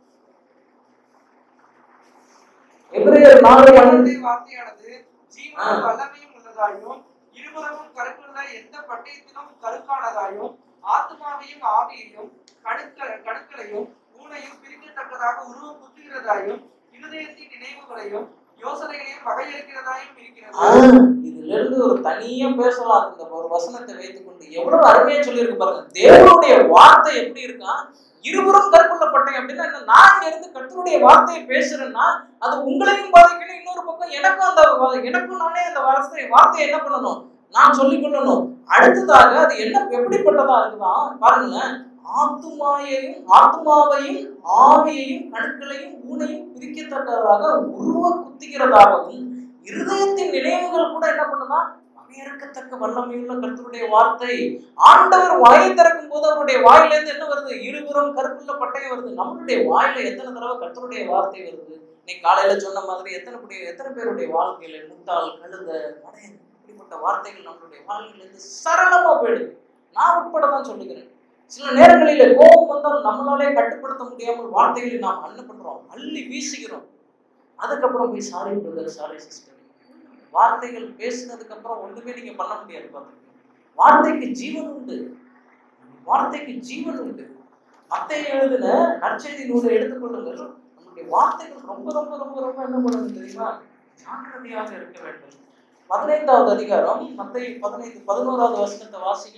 Speaker 1: எபிரேயர் நாலு பன்னெண்டு
Speaker 2: தேவனுடைய வார்த்தையானது ஜீவனும் வல்லமையும் உள்ளதாயும் இருபுறமும் கருப்புள்ள எந்த பட்டயத்திலும் கருக்கானதாயும் ஆத்மாவையும் ஆவியையும் கணுக்கள் கணுக்களையும் ஊனையும் பிரிக்கத்தக்கதாக உருவம் குத்துகிறதாயும் இருதயத்தின் நினைவுகளையும் யோசனைகளையும் வகையறுக்கிறதாயும்
Speaker 1: ஆ,
Speaker 2: இருக்கிறது
Speaker 1: இதுல இருந்து ஒரு தனியா பேசலாம் இந்த ஒரு வசனத்தை வைத்துக்கொண்டு எவ்வளவு அருமையா சொல்லியிருக்கு பாருங்க தேவனுடைய வார்த்தை எப்படி இருக்கா இருவரும் கற்கொள்ள பட்டேன் அப்படின்னா என்ன நான் இங்க இருந்து கர்த்தருடைய வார்த்தையை பேசுறேன்னா அது உங்களையும் பாதிக்கணும் இன்னொரு பக்கம் எனக்கும் அந்த வா- எனக்கும் நானே அந்த வார்த்தை வார்த்தையை என்ன பண்ணணும் நான் சொல்லிக் கொள்ளணும் அடுத்ததாக அது என்ன எப்படிப்பட்டதா இருக்குதா பாருங்களேன் ஆத்துமாயையும் ஆத்மாவையும் ஆவியையும் கணுக்களையும் ஊனையும் பிரிக்கத்தக்கதாக உருவ குத்துகிறதாகவும் இருதயத்தின் நினைவுகள் கூட என்ன பண்ணுதா வகையறுக்கத்தக்க வல்லமையுள்ள கர்த்தருடைய வார்த்தை ஆண்டவர் வாயை திறக்கும் போது அவருடைய வாயிலிருந்து என்ன வருது இருபுறம் கருப்புள்ள பட்டயம் வருது நம்மளுடைய வாயில எத்தனை தடவை கர்த்தருடைய வார்த்தை வருது நீ காலையில சொன்ன மாதிரி எத்தனை பேர் எத்தனை பேருடைய வாழ்க்கையில முட்டாள் கழுத மடையன் இப்படிப்பட்ட வார்த்தைகள் நம்மளுடைய வாழ்க்கையிலிருந்து சரளமா போயிடுது நான் உட்பட தான் சொல்லுகிறேன் சில நேரங்களிலே கோபம் வந்தால் நம்மளாலே கட்டுப்படுத்த முடியாமல் வார்த்தைகளை நாம் அண்ணு பண்றோம் அள்ளி வீசுகிறோம் அதுக்கப்புறம் போய் சாரி பிரதர் சாரி சிஸ்டர் வார்த்தைகள் பேசினதுக்கு அப்புறம் ஒண்ணுமே நீங்க பண்ண முடியாது பாத்துக்கோங்க வார்த்தைக்கு ஜீவன் உண்டு வார்த்தைக்கு ஜீவன் உண்டு மத்தையை எழுதின நற்செய்தி நூலை எடுத்துக்கொள்ளுங்கள் நம்முடைய வார்த்தைகள் ரொம்ப ரொம்ப ரொம்ப ரொம்ப என்ன பண்ணணும் தெரியுமா ஜாக்கிரதையாக இருக்க வேண்டும் பதினைந்தாவது அதிகாரம் மத்தை பதினைந்து பதினோராவது வசனத்தை வாசிங்க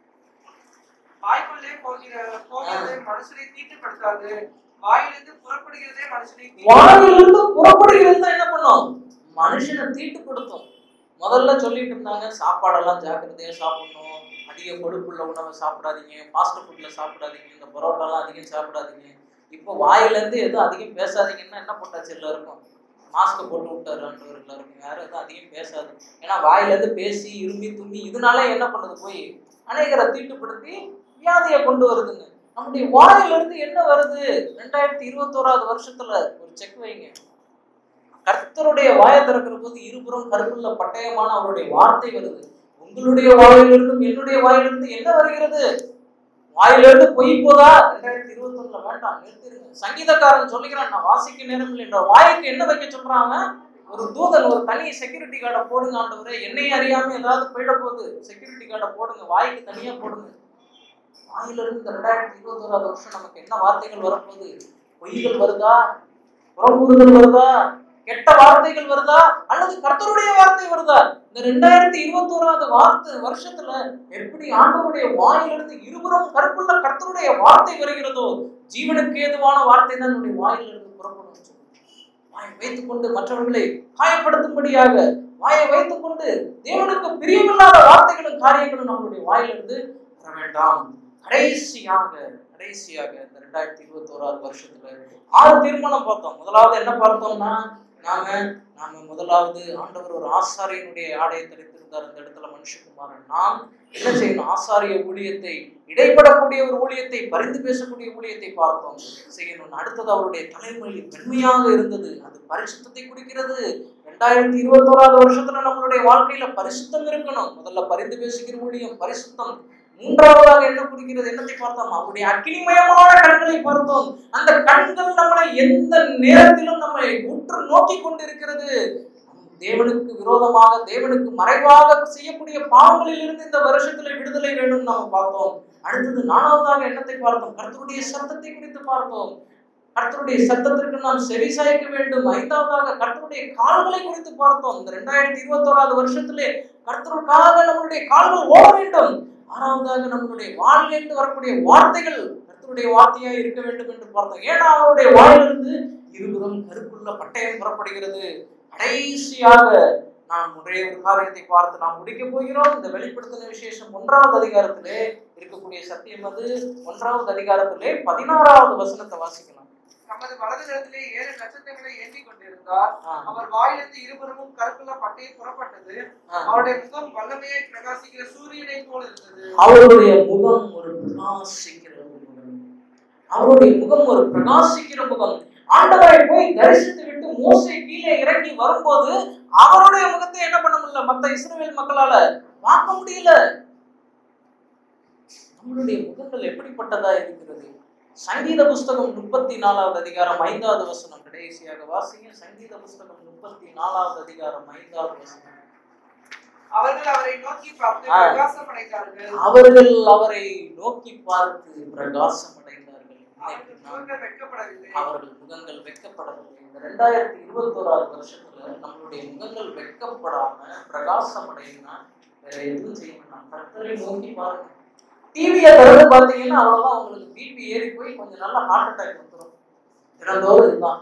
Speaker 2: வாய்க்குள்ளே போகிற போகிறதே மனுஷனை தீட்டுப்படுத்தாது வாயிலிருந்து புறப்படுகிறதே மனுஷனை தீட்டு
Speaker 1: வாயிலிருந்து புறப்படுகிறது என்ன பண்ணும் மனுஷனை தீட்டுப்படுத்தும் முதல்ல சொல்லிட்டு இருந்தாங்க சாப்பாடெல்லாம் ஜாக்கிரதையா சாப்பிடணும் அதிக கொழுப்புள்ள உணவை சாப்பிடாதீங்க ஃபாஸ்ட் ஃபுட்ல சாப்பிடாதீங்க இந்த பரோட்டாலாம் அதிகம் சாப்பிடாதீங்க இப்போ வாயில இருந்து எதுவும் அதிகம் பேசாதீங்கன்னா என்ன போட்டாச்சு எல்லாருக்கும் மாஸ்க் போட்டு விட்டாரு ஆண்டவர் எல்லாருக்கும் யாரும் எதுவும் அதிகம் பேசாது ஏன்னா வாயில இருந்து பேசி இருமி தும்மி இதனால என்ன பண்ணுது போய் அநேகரை தீட்டுப்படுத்தி வியாதியை கொண்டு வருதுங்க நம்முடைய வாயில இருந்து என்ன வருது ரெண்டாயிரத்தி இருபத்தோராவது வருஷத்துல ஒரு செக் வைங்க கர்த்தருடைய வாயை திறக்கிற போது இருபுறம் கருப்புள்ள பட்டயமான அவருடைய வார்த்தை வருது உங்களுடைய வாயிலிருந்தும் என்னுடைய வாயிலிருந்து என்ன வருகிறது வாயிலிருந்து பொய் போதா ரெண்டாயிரத்தி இருபத்தி ஒண்ணுல வேண்டாம் நிறுத்திருங்க சங்கீதக்காரன் சொல்லுகிறான் நான் வாசிக்க நேரம் இல்லை என்ற வாய்க்கு என்ன வைக்க சொல்றாங்க ஒரு தூதன் ஒரு தனி செக்யூரிட்டி கார்டை போடுங்க ஆண்டவரே என்னையும் அறியாம ஏதாவது போயிட போகுது செக்யூரிட்டி கார்டை போடுங்க வாய்க்கு தனியா போடுங்க வாயிலிருந்து இந்த ரெண்டாயிரத்தி இருபத்தோராவது வருஷம் நமக்கு என்ன வார்த்தைகள் வரப்போகுது பொய்கள் வருதா புறம்புறுதல் வருதா கெட்ட வார்த்தைகள் வருதா அல்லது கர்த்தருடைய வார்த்தை வருதா இந்த ரெண்டாயிரத்தி இருபத்தோராவது வார்த்தை வருஷத்துல எப்படி ஆண்டவருடைய வாயிலிருந்து இருபுறம் கற்புள்ள கர்த்தருடைய வார்த்தை வருகிறதோ ஜீவனுக்கு ஏதுவான வார்த்தை தான் நம்முடைய வாயிலிருந்து புறப்படும் சொல்லுது. வாயை வைத்துக்கொண்டு மற்றவர்களை காயப்படுத்தும்படியாக வாயை வைத்துக்கொண்டு தேவனுக்கு பிரியமில்லாத வார்த்தைகளும் காரியங்களும் நம்மளுடைய வாயிலிருந்து வர வேண்டாம் கடைசியாக கடைசியாக இந்த ரெண்டாயிரத்தி இருபத்தி ஓராவது வருஷத்துல ஆறு தீர்மானம் பார்த்தோம் முதலாவது என்ன பார்த்தோம்னா நாம நாம முதலாவது ஆண்டவர் ஒரு ஆசாரியனுடைய ஆடையை தரித்திருந்தார் அந்த இடத்துல மனுஷகுமாரன் நாம் என்ன செய்யணும் ஆசாரிய ஊழியத்தை இடைப்படக்கூடிய ஒரு ஊழியத்தை பரிந்து பேசக்கூடிய ஊழியத்தை பார்த்தோம் செய்யணும் அடுத்தது அவருடைய தலைமொழி மென்மையாக இருந்தது அது பரிசுத்தத்தை குறிக்கிறது ரெண்டாயிரத்தி இருபத்தோராவது வருஷத்துல நம்மளுடைய வாழ்க்கையில பரிசுத்தம் இருக்கணும் முதல்ல பரிந்து பேசுகிற ஊழியம் பரிசுத்தம் மூன்றாவதாக என்ன குறிக்கிறது என்னத்தை பார்த்தோம் அவருடைய அக்கினிமயமான கண்களை பார்த்தோம் அந்த கண்கள் நம்மளை எந்த நேரத்திலும் நம்மை உற்று நோக்கி கொண்டிருக்கிறது தேவனுக்கு விரோதமாக தேவனுக்கு மறைவாக செய்யக்கூடிய பாவங்களில் இருந்து இந்த வருஷத்துல விடுதலை வேண்டும் நாம பார்த்தோம் அடுத்தது நாலாவதாக என்னத்தை பார்த்தோம் கர்த்தருடைய சத்தத்தை குறித்து பார்த்தோம் கர்த்தருடைய சத்தத்திற்கு நாம் செவி சாய்க்க வேண்டும் ஐந்தாவதாக கர்த்தருடைய கால்களை குறித்து பார்த்தோம் இந்த ரெண்டாயிரத்தி இருபத்தோராவது வருஷத்திலே கர்த்தருக்காக நம்மளுடைய கால்கள் ஓட வேண்டும் ஆறாவதாக நம்மளுடைய வாயிலிருந்து வரக்கூடிய வார்த்தைகள் கர்த்தருடைய வார்த்தையா இருக்க வேண்டும் என்று பார்த்தோம் ஏன்னா அவருடைய வாயிலிருந்து இருபுறம் கருப்புள்ள பட்டயம் புறப்படுகிறது கடைசியாக நாம் ஒரே ஒரு காரியத்தை பார்த்து நாம் முடிக்க போகிறோம் இந்த வெளிப்படுத்தின விசேஷம் ஒன்றாவது அதிகாரத்திலே இருக்கக்கூடிய சத்தியம் அது ஒன்றாவது அதிகாரத்திலே பதினாறாவது வசனத்தை வாசிக்கலாம்
Speaker 2: நமது வலது இடத்திலே ஏழு நட்சத்திரங்களை ஏந்தி கொண்டிருந்தார்
Speaker 1: ஆ,
Speaker 2: அவர் வாயிலிருந்து இருபுறமும் கருப்புள்ள பட்டையை புறப்பட்டது
Speaker 1: ஆ.
Speaker 2: அவருடைய முகம் வல்லமையை பிரகாசிக்கிற சூரியனை போல் இருந்தது
Speaker 1: அவருடைய முகம் ஒரு பிரகாசிக்கிற ஒரு முகம் அவருடைய முகம் ஒரு பிரகாசிக்கிற முகம் ஆண்டவரை போய் தரிசித்து விட்டு மோசே கீழே இறங்கி வரும்போது அவருடைய முகத்தை என்ன பண்ண முடியல மத்த இஸ்ரவேல் மக்களால பார்க்க முடியல நம்மளுடைய முகங்கள் எப்படிப்பட்டதா இருக்கிறது சங்கீத புஸ்தகம் முப்பத்தி நாலாவது அதிகாரம் ஐந்தாவது வசனம் கடைசியாக வாசிங்க சங்கீத புஸ்தகம் முப்பத்தி நாலாவது அதிகாரம் ஐந்தாவது வசனம்
Speaker 2: அவர்கள் அவரை நோக்கி பார்த்து
Speaker 1: ஆ.
Speaker 2: பிரகாசம் அடைந்தார்கள்
Speaker 1: அவர்கள் அவரை நோக்கி பார்த்து பிரகாசம் அடைந்தார்கள்
Speaker 2: அவர்கள் முகங்கள் வெட்கப்படவில்லை
Speaker 1: அவர்கள் முகங்கள் வெட்கப்படவில்லை இந்த ரெண்டாயிரத்தி இருபத்தோராவது வருஷத்துல நம்மளுடைய முகங்கள் வெட்கப்படாம பிரகாசம் அடையினா வேற எதுவும் செய்ய வேண்டாம் கர்த்தரை நோக்கி பாருங்க டிவியை திறந்து பார்த்தீங்கன்னா அவ்வளவுதான் உங்களுக்கு பிபி ஏறி போய் கொஞ்சம் நல்ல ஹார்ட் அட்டாக் வந்துடும் திறந்தோடு இதுதான்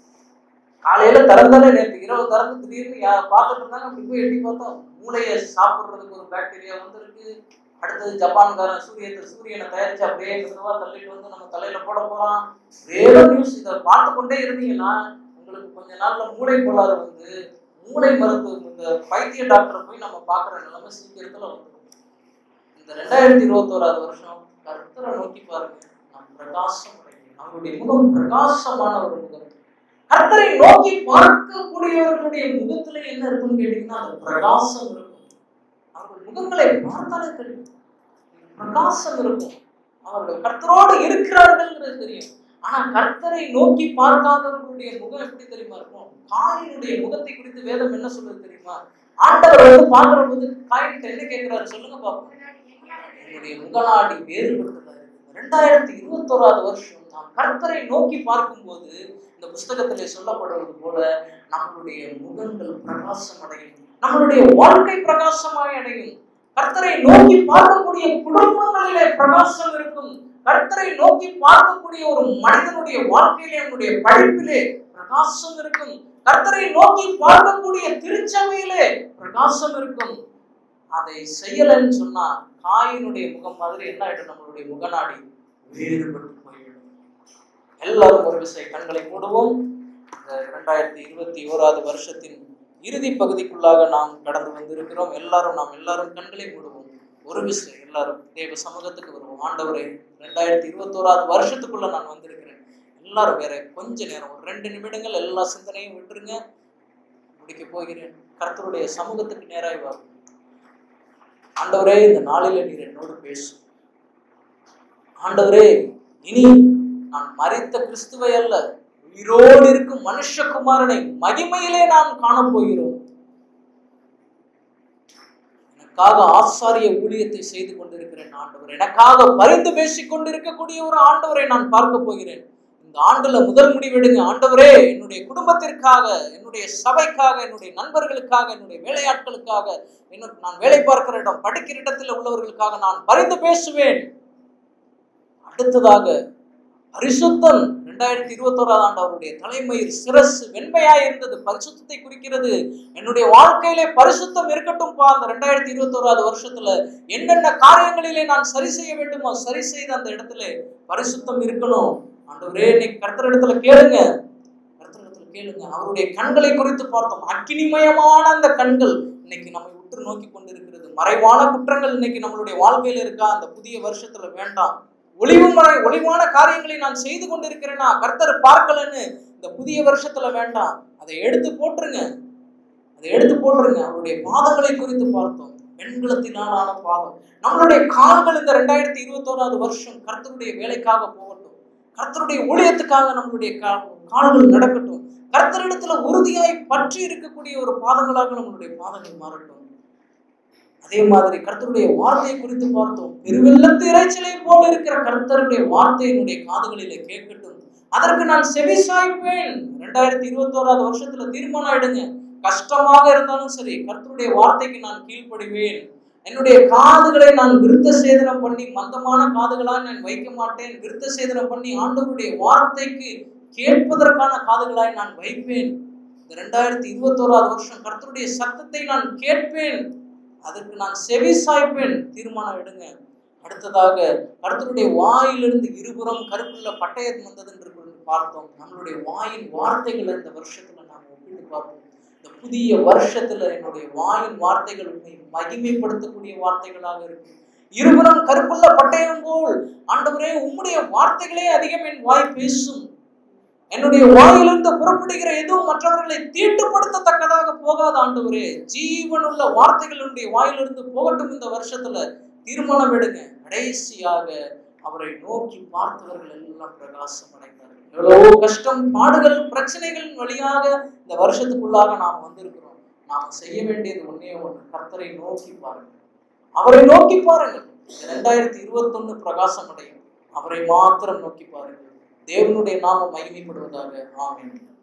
Speaker 1: காலையில திறந்தாலே நேற்று இரவு திறந்து திடீர்னு யா- பார்த்துட்டு இருந்தாங்க அப்படி போய் எட்டி பார்த்தோம் மூளையை சாப்பிடுறதுக்கு ஒரு பாக்டீரியா வந்திருக்கு அடுத்தது ஜப்பான்காரன் சூரியத்தை சூரியனை தயாரிச்சு அப்படியே மெதுவா தள்ளிட்டு வந்து நம்ம தலையில போட போறான் வேற நியூஸ் இதை பார்த்து கொண்டே இருந்தீங்கன்னா உங்களுக்கு கொஞ்ச நாள்ல மூளை கோளாறு வந்து மூளை மருத்துவம் இந்த பைத்திய டாக்டரை போய் நம்ம பார்க்குற நிலைமை சீக்கிரத்துல வந்துடும் இந்த ரெண்டாயிரத்தி இருபத்தோராவது வருஷம் கர்த்தரை நோக்கி பாருங்க நாம் பிரகாசம் அடைகிறோம் அவருடைய முகம் பிரகாசமான ஒரு முகம் கர்த்தரை நோக்கி பார்க்கக்கூடியவர்களுடைய முகத்துல என்ன இருக்குன்னு கேட்டீங்கன்னா அந்த பிரகாசம் இருக்கும் அவர்கள் முகங்களை பார்த்தாலே தெரியும் பிரகாசம் இருக்கும் அவர்கள் கர்த்தரோடு இருக்கிறார்கள்ங்கிறது தெரியும் ஆனா கர்த்தரை நோக்கி பார்க்காதவர்களுடைய முகம் எப்படி தெரியுமா இருக்கும் காயினுடைய முகத்தை குறித்து வேதம் என்ன சொல்லுது தெரியுமா ஆண்டவர் வந்து பார்க்கிற போது காயின் என்ன கேட்கிறாரு சொல்லுங்க பாப்போம் என்னுடைய முகநாடி வேறுபட்டதா இருக்கு ரெண்டாயிரத்தி இருபத்தோராவது வருஷம் நாம் கர்த்தரை நோக்கி பார்க்கும்போது இந்த புஸ்தகத்திலே சொல்லப்படுவது போல நம்மளுடைய முகங்கள் பிரகாசம் அடையும் நம்மளுடைய வாழ்க்கை பிரகாசமாய் அடையும் கர்த்தரை நோக்கி பார்க்கக்கூடிய குடும்பங்களிலே பிரகாசம் இருக்கும் கர்த்தரை நோக்கி பார்க்கக்கூடிய ஒரு மனிதனுடைய வாழ்க்கையிலே அவனுடைய படிப்பிலே பிரகாசம் இருக்கும் கர்த்தரை நோக்கி பார்க்கக்கூடிய திருச்சபையிலே பிரகாசம் இருக்கும் அதை செய்யலைன்னு சொன்னா காயினுடைய முகம் மாதிரி என்ன ஆயிடும் நம்மளுடைய முகநாடி வேறுபட்டு போய்விடும் எல்லாரும் ஒரு விசை கண்களை மூடுவோம் இந்த இரண்டாயிரத்தி இருபத்தி ஓராவது வருஷத்தின் இறுதி பகுதிக்குள்ளாக நாம் கடந்து வந்திருக்கிறோம் எல்லாரும் நாம் எல்லாரும் கண்களை மூடுவோம் ஒரு விசை எல்லாரும் தேவ சமூகத்துக்கு வருவோம் ஆண்டவரே ரெண்டாயிரத்தி இருபத்தோராவது வருஷத்துக்குள்ள நான் வந்திருக்கிறேன் எல்லாரும் வேற கொஞ்ச நேரம் ஒரு ரெண்டு நிமிடங்கள் எல்லா சிந்தனையும் விட்டுருங்க முடிக்க போகிறேன் கர்த்தருடைய சமூகத்துக்கு நேராய் வரும் ஆண்டவரே இந்த நாளில நீர் என்னோடு பேசும் ஆண்டவரே இனி நான் மறித்த கிறிஸ்துவை அல்ல உயிரோடு இருக்கும் மனுஷகுமாரனை மகிமையிலே நாம் காணப் போகிறோம் எனக்காக ஆசாரிய ஊழியத்தை செய்து கொண்டிருக்கிறேன் ஆண்டவர் எனக்காக பரிந்து பேசிக் கொண்டிருக்கக்கூடிய ஒரு ஆண்டவரை நான் பார்க்க போகிறேன் இந்த ஆண்டுல முதல் முடிவெடுங்க ஆண்டவரே என்னுடைய குடும்பத்திற்காக என்னுடைய சபைக்காக என்னுடைய நண்பர்களுக்காக என்னுடைய வேலையாட்களுக்காக என்ன நான் வேலை பார்க்கிற இடம் படிக்கிற இடத்துல உள்ளவர்களுக்காக நான் பரிந்து பேசுவேன் அடுத்ததாக பரிசுத்தம் ரெண்டாயிரத்தி இருபத்தோராது ஆண்டு அவருடைய தலைமையில் சிரசு வெண்மையாய் இருந்தது பரிசுத்தத்தை குறிக்கிறது என்னுடைய வாழ்க்கையிலே பரிசுத்தம் இருக்கட்டும்பா அந்த ரெண்டாயிரத்தி இருபத்தோராது வருஷத்துல என்னென்ன காரியங்களிலே நான் சரி செய்ய வேண்டுமோ சரி செய்த அந்த இடத்துல பரிசுத்தம் இருக்கணும் ஆண்டவரே இன்னைக்கு கர்த்தர் இடத்துல கேளுங்க கர்த்தர் இடத்துல கேளுங்க அவருடைய கண்களை குறித்து பார்த்தோம் அக்கினிமயமான அந்த கண்கள் இன்னைக்கு நம்மை உற்று நோக்கி கொண்டிருக்கிறது மறைவான குற்றங்கள் இன்னைக்கு நம்மளுடைய வாழ்க்கையில இருக்கா அந்த புதிய வருஷத்துல வேண்டாம் ஒளிவு மறை ஒளிவான காரியங்களை நான் செய்து கொண்டிருக்கிறேனா கர்த்தர் பார்க்கலன்னு இந்த புதிய வருஷத்துல வேண்டாம் அதை எடுத்து போட்டுருங்க அதை எடுத்து போட்டுருங்க அவருடைய பாதங்களை குறித்து பார்த்தோம் வெண்கலத்தினாலான பாதம் நம்மளுடைய கால்கள் இந்த ரெண்டாயிரத்தி இருபத்தோராவது வருஷம் கர்த்தருடைய வேலைக்காக போகட்டும் கர்த்தருடைய ஊழியத்துக்காக நம்மளுடைய கா- கால்கள் நடக்கட்டும் கர்த்தரிடத்துல உறுதியாய் பற்றி இருக்கக்கூடிய ஒரு பாதங்களாக நம்மளுடைய பாதங்கள் மாறட்டும் அதே மாதிரி கர்த்தருடைய வார்த்தையை குறித்து பார்த்தோம் பெருவெள்ளத்து இறைச்சலை போல இருக்கிற கர்த்தருடைய வார்த்தை என்னுடைய காதுகளிலே கேட்கட்டும் அதற்கு நான் செவி சாய்ப்பேன் ரெண்டாயிரத்தி இருபத்தோராவது வருஷத்துல தீர்மானம் எடுங்க கஷ்டமாக இருந்தாலும் சரி கர்த்தருடைய வார்த்தைக்கு நான் கீழ்ப்படிவேன் என்னுடைய காதுகளை நான் விருத்த சேதனம் பண்ணி மந்தமான காதுகளா நான் வைக்க மாட்டேன் விருத்த சேதனம் பண்ணி ஆண்டவருடைய வார்த்தைக்கு கேட்பதற்கான காதுகளாய் நான் வைப்பேன் இந்த ரெண்டாயிரத்தி இருபத்தோராவது வருஷம் கர்த்தருடைய சத்தத்தை நான் கேட்பேன் அதற்கு நான் செவி சாய்ப்பேன் தீர்மானம் எடுங்க அடுத்ததாக கர்த்தருடைய வாயிலிருந்து இருபுறம் கருப்புள்ள பட்டயம் வந்தது என்று பார்த்தோம் நம்மளுடைய வாயின் வார்த்தைகளை இந்த வருஷத்துல நாம் ஒப்பிட்டு பார்த்தோம் இந்த புதிய வருஷத்துல என்னுடைய வாயின் வார்த்தைகள் உண்மை மகிமைப்படுத்தக்கூடிய வார்த்தைகளாக இருக்கு இருபுறம் கருப்புள்ள பட்டயம் போல் ஆண்டவரே உம்முடைய வார்த்தைகளே அதிகம் என் வாய் பேசும் என்னுடைய வாயிலிருந்து புறப்படுகிற எதுவும் மற்றவர்களை தீட்டுப்படுத்தத்தக்கதாக போகாத ஆண்டவரே ஜீவனுள்ள வார்த்தைகள் என்னுடைய வாயிலிருந்து போகட்டும் இந்த வருஷத்துல தீர்மானம் எடுங்க கடைசியாக அவரை நோக்கி பார்த்தவர்கள் எல்லாம் பிரகாசம் அடைந்தார்கள் எவ்வளவோ கஷ்டம் பாடுகள் பிரச்சனைகளின் வழியாக இந்த வருஷத்துக்குள்ளாக நாம் வந்திருக்கிறோம் நாம செய்ய வேண்டியது ஒன்னே ஒன்று கர்த்தரை நோக்கி பாருங்கள் அவரை நோக்கி பாருங்கள் ரெண்டாயிரத்தி இருபத்தொன்னு பிரகாசம் அடையும் அவரை மாத்திரம் நோக்கி பாருங்கள் தேவனுடைய நாமம் மகிமைப்படுவதாக ஆமென்